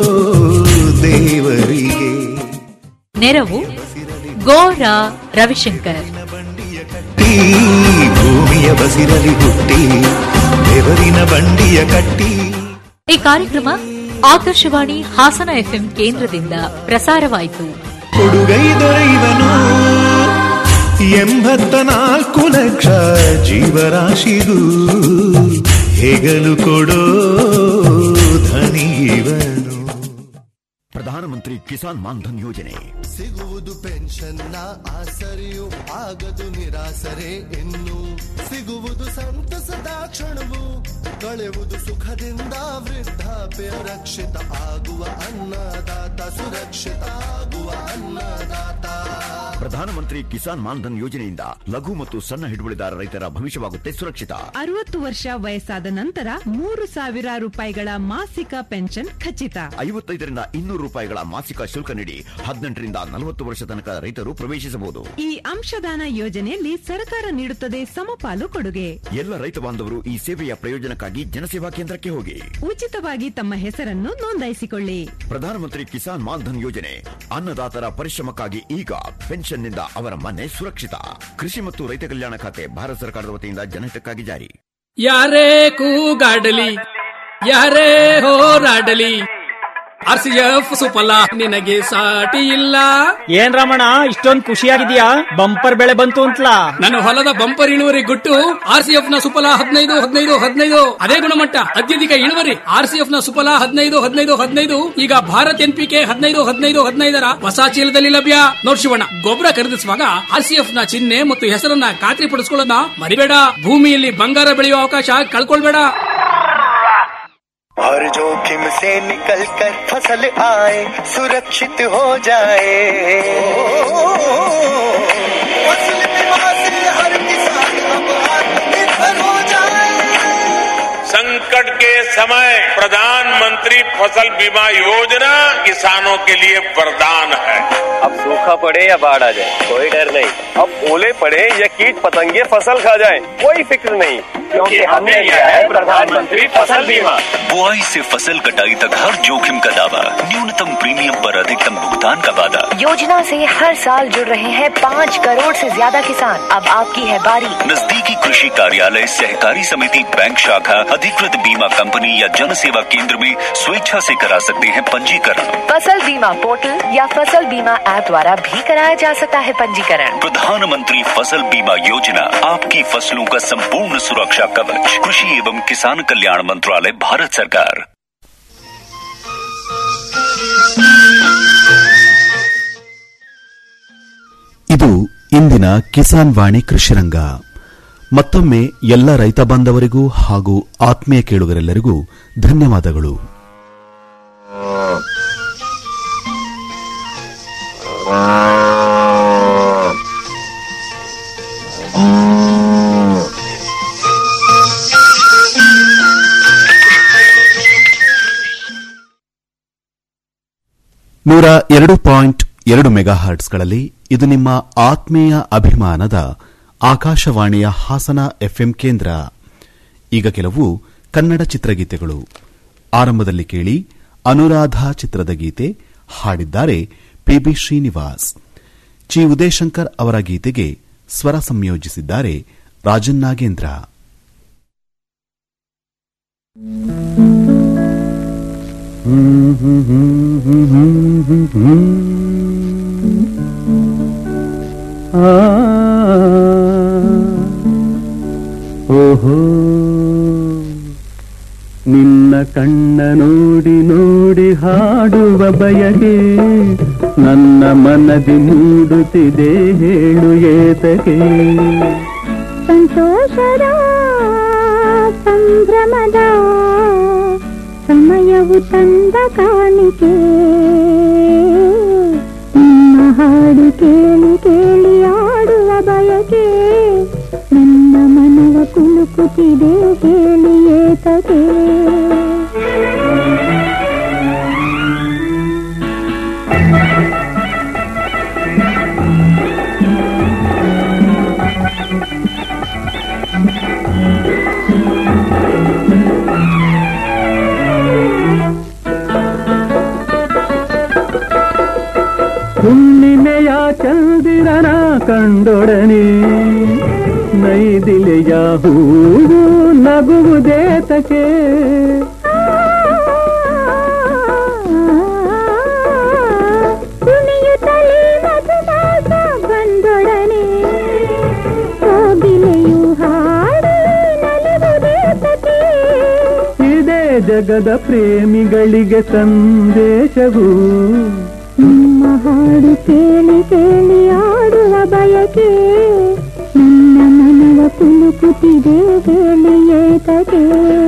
ದೇವರಿಗೆ ನೆರವು ಗೋರ ರವಿಶಂಕರ್ ಈ ಭೂಮಿಯ ಬಸಿರಲಿ ಹುಟ್ಟಿ ಬೆವರಿನ ಬಂಡಿಯ ಕಟ್ಟಿ ಈ ಕಾರ್ಯಕ್ರಮ ಆಕಾಶವಾಣಿ ಹಾಸನ ಎಫ್ಎಂ ಕೇಂದ್ರದಿಂದ ಪ್ರಸಾರವಾಯಿತು ಕೊಡುಗೈ ದೊರೆಯುವನು ಎಂಬತ್ತ ನಾಲ್ಕು ಲಕ್ಷ ಜೀವರಾಶಿಗೂ ಹೆಗಲು ಕೊಡೋ ಧನಿವನು ಪ್ರಧಾನಮಂತ್ರಿ ಕಿಸಾನ್ ಮಾನ್ಧನ್ ಯೋಜನೆ ಸಿಗುವುದು ಪೆನ್ಷನ್ನ ಆಸರೆಯು ಆಗದು ನಿರಾಸರೆ ಇನ್ನು ಸಿಗುವುದು ಸಂತಸದ ಕ್ಷಣವು ಕಳೆವುದು ಸುಖದಿಂದ ವೃದ್ಧಾಪ್ಯ ರಕ್ಷಿತ ಆಗುವ ಅನ್ನದಾತ ಸುರಕ್ಷಿತ ಆಗುವ ಅನ್ನದಾತ ಪ್ರಧಾನಮಂತ್ರಿ ಕಿಸಾನ್ ಮಾನ್ಧನ್ ಯೋಜನೆಯಿಂದ ಲಘು ಮತ್ತು ಸಣ್ಣ ಹಿಡುವಳಿದಾರ ರೈತರ ಭವಿಷ್ಯವಾಗುತ್ತೆ ಸುರಕ್ಷಿತ ಅರವತ್ತು ವರ್ಷ ವಯಸ್ಸಾದ ನಂತರ ಮೂರು ಸಾವಿರ ರೂಪಾಯಿಗಳ ಮಾಸಿಕ ಪೆನ್ಷನ್ ಖಚಿತ ಐವತ್ತೈದರಿಂದ ಇನ್ನೂರು ರೂಪಾಯಿಗಳ ಮಾಸಿಕ ಶುಲ್ಕ ನೀಡಿ ಹದಿನೆಂಟರಿಂದ ನಲವತ್ತು ವರ್ಷ ತನಕ ರೈತರು ಪ್ರವೇಶಿಸಬಹುದು ಈ ಅಂಶದಾನ ಯೋಜನೆಯಲ್ಲಿ ಸರ್ಕಾರ ನೀಡುತ್ತದೆ ಸಮಪಾಲು ಕೊಡುಗೆ ಎಲ್ಲ ರೈತ ಬಾಂಧವರು ಈ ಸೇವೆಯ ಪ್ರಯೋಜನಕ್ಕಾಗಿ ಜನಸೇವಾ ಕೇಂದ್ರಕ್ಕೆ ಹೋಗಿ ಉಚಿತವಾಗಿ ತಮ್ಮ ಹೆಸರನ್ನು ನೋಂದಾಯಿಸಿಕೊಳ್ಳಿ ಪ್ರಧಾನಮಂತ್ರಿ ಕಿಸಾನ್ ಮಾನ್ಧನ್ ಯೋಜನೆ ಅನ್ನದಾತರ ಪರಿಶ್ರಮಕ್ಕಾಗಿ ಈಗ ಪೆನ್ಷನ್ನಿಂದ ಅವರ ಮನೆ ಸುರಕ್ಷಿತ ಕೃಷಿ ಮತ್ತು ರೈತ ಕಲ್ಯಾಣ ಖಾತೆ ಭಾರತ ಸರ್ಕಾರದ ವತಿಯಿಂದ ಜನಹಿತಕ್ಕಾಗಿ ಜಾರಿ ಯಾರೇ ಕೂಗಾಡಲಿ ಯಾರೇ ಹೋರಾಡಲಿ ಆರ್ ಸಿ ಎಫ್ ಸುಫಲ ನಿನಗೆ ಸಾಟಿ ಇಲ್ಲ ಏನ್ ರಮಣ ಇಷ್ಟೊಂದ್ ಖುಷಿಯಾಗಿದ್ಯಾ ಬಂಪರ್ ಬೆಳೆ ಬಂತು ಅಂತಲಾ ನನ್ನ ಹೊಲದ ಬಂಪರ್ ಇಳುವರಿ ಗುಟ್ಟು ಆರ್ ಸಿ ಎಫ್ ನ ಸುಫಲ ಹದಿನೈದು ಹದಿನೈದು ಹದಿನೈದು ಅದೇ ಗುಣಮಟ್ಟ ಅತ್ಯಧಿಕ ಇಳುವರಿ ಆರ್ ಸಿ ಎಫ್ ನ ಸುಫಲ ಹದಿನೈದು ಹದಿನೈದು ಹದಿನೈದು ಈಗ ಭಾರತ್ ಎನ್ ಪಿ ಕೆ ಹದಿನೈದು ಹದಿನೈದು ಹದಿನೈದರ ಹೊಸ ಚೀಲದಲ್ಲಿ ಲಭ್ಯ ನೋಡ್ ಶಿವಣ್ಣ ಗೊಬ್ಬರ ಖರೀದಿಸುವಾಗ ಆರ್ ಸಿ ಎಫ್ ನ ಚಿಹ್ನೆ ಮತ್ತು ಹೆಸರನ್ನ ಖಾತ್ರಿ ಪಡಿಸ್ಕೊಳ್ಳೋದನ್ನ ಮರಿಬೇಡ ಭೂಮಿಯಲ್ಲಿ ಬಂಗಾರ ಬೆಳೆಯುವ ಅವಕಾಶ ಕಳ್ಕೊಳ್ಬೇಡ हर जोखिम से निकल कर फसल आए सुरक्षित हो जाए फसल बीमा से हर किसान अब आत्मनिर्भर हो जाए संकट के समय प्रधानमंत्री फसल बीमा योजना किसानों के लिए वरदान है अब सूखा पड़े या बाढ़ आ जाए कोई डर नहीं अब ओले पड़े या कीट पतंगे फसल खा जाए कोई फिक्र नहीं क्योंकि हमने लिया है प्रधानमंत्री फसल बीमा बुआई से फसल कटाई तक हर जोखिम का दावा न्यूनतम प्रीमियम पर अधिकतम भुगतान का वादा योजना से हर साल जुड़ रहे हैं पाँच करोड़ से ज्यादा किसान अब आपकी है बारी नजदीकी कृषि कार्यालय सहकारी समिति बैंक शाखा अधिकृत बीमा कंपनी या जन सेवा केंद्र में स्वेच्छा से करा सकते हैं पंजीकरण फसल बीमा पोर्टल या फसल बीमा ऐप द्वारा भी कराया जा सकता है पंजीकरण प्रधानमंत्री फसल बीमा योजना आपकी फसलों का संपूर्ण सुरक्षा कवच कृषि एवं किसान कल्याण मंत्रालय भारत सरकार ಇದು ಇಂದಿನ ಕಿಸಾನ್ ವಾಣಿ ಕೃಷಿರಂಗ ಮತ್ತೊಮ್ಮೆ ಎಲ್ಲ ರೈತ ಬಾಂಧವರಿಗೂ ಹಾಗೂ ಆತ್ಮೀಯ ಕೇಳುಗರೆಲ್ಲರಿಗೂ ಧನ್ಯವಾದಗಳು ನೂರ ಎರಡು ಪಾಯಿಂಟ್ ಎರಡು ಮೆಗಾ ಹರ್ಟ್ಸ್ಗಳಲ್ಲಿ ಇದು ನಿಮ್ಮ ಆತ್ಮೀಯ ಅಭಿಮಾನದ ಆಕಾಶವಾಣಿಯ ಹಾಸನ ಎಫ್ಎಂ ಕೇಂದ್ರ ಈಗ ಕೆಲವು ಕನ್ನಡ ಚಿತ್ರಗೀತೆಗಳು ಆರಂಭದಲ್ಲಿ ಕೇಳಿ ಅನುರಾಧ ಚಿತ್ರದ ಗೀತೆ ಹಾಡಿದ್ದಾರೆ ಪಿಬಿ ಶ್ರೀನಿವಾಸ್ ಚಿ ಉದಯಶಂಕರ್ ಅವರ ಗೀತೆಗೆ ಸ್ವರ ಸಂಯೋಜಿಸಿದ್ದಾರೆ ರಾಜನ್ ನಾಗೇಂದ್ರ ಓಹೋ ನಿನ್ನ ಕಣ್ಣ ನೋಡಿ ನೋಡಿ ಹಾಡುವ ಬಯಕೆ ನನ್ನ ಮನದಿ ಮೂಡುತ್ತಿದೆ ಹೇಳು ಏತಕೆ ಸಂತೋಷದ ಸಂಭ್ರಮದ ಸಮಯವು ತಂದ ಕಾಣಿಕೆ ನಿಮ್ಮ ಹಾಡು ಕೇಳಿ ಕೇಳಿ ಆಡುವ ಬಯಕೆ ನನ್ನ ಮನವ ಕುಲುಕುತ್ತಿದೆ ಹೇಳಿ ಏತಕೆ ಹುಣ್ಣಿಮೆಯ ಚಂದಿರನ ಕಂಡೊಡನೆ ನೈದಿಲೆಯ ಹೂವು ನಗುವುದೇತಕೆ ಕುಣಿಯುತ್ತಲೇ ಮಧುಮಾಸ ಬಂದೊಡನೆ ಕೋಗಿಲೆಯು ಹಾಡಿ ನಲಿವುದೇತಕೆ ಜಗದ ಪ್ರೇಮಿಗಳಿಗೆ ಸಂದೇಶವು ನಿಮ್ಮ ಹಾಡು ಕೇಳಿ ಕೇಳಿ ಆಡುವ ಬಯಕೆ ನನ್ನ ಮನವ ಕುಲುಕುತ್ತಿದೆ ಹೇಳಿ ಏತಕೆ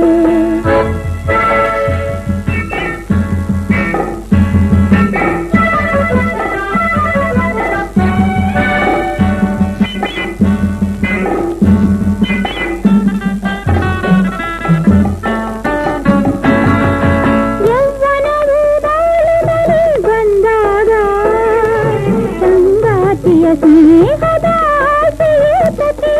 ಯೌವನವು ಬಾಳಿನಲ್ಲಿ ಬಂದಾಗ ಸಂಗಾತಿಯ ಸ್ನೇಹದ ಆಸೆಯೇತಕೆ?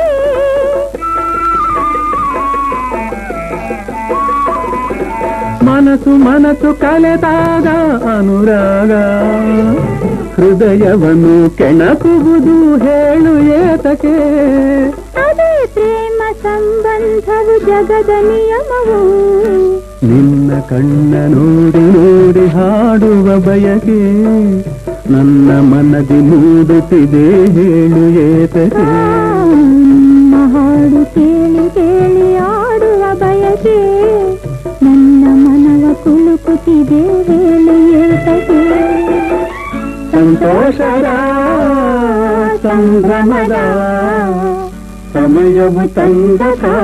ಮನಸ್ಸು ಮನಸ್ಸು ಕಲೆದಾಗ ಅನುರಾಗ ಹೃದಯವನ್ನು ಕೆಣಕುವುದು ಹೇಳು ಏತಕೆ ಅದೇ ಪ್ರೇಮ ಸಂಬಂಧವು ಜಗದ ನಿಯಮವು ನಿನ್ನ ಕಣ್ಣ ನೋಡಿ ನೋಡಿ ಹಾಡುವ ಬಯಕೆ ನನ್ನ ಮನದಿ ಮೂಡುತ್ತಿದೆ ಹೇಳು ಏತಕೆ ನಿಮ್ಮ ಹಾಡು ಕೇಳಿ ಕೇಳಿ ಆಡುವ ಬಯಕೆ ನನ್ನ ಮನವ ಕುಲುಕುತ್ತಿದೆ ಹೇಳಿ ಏತಕೆ ಸಂತೋಷದ ಸಂಭ್ರಮದ ಸಮಯವು ತಂದ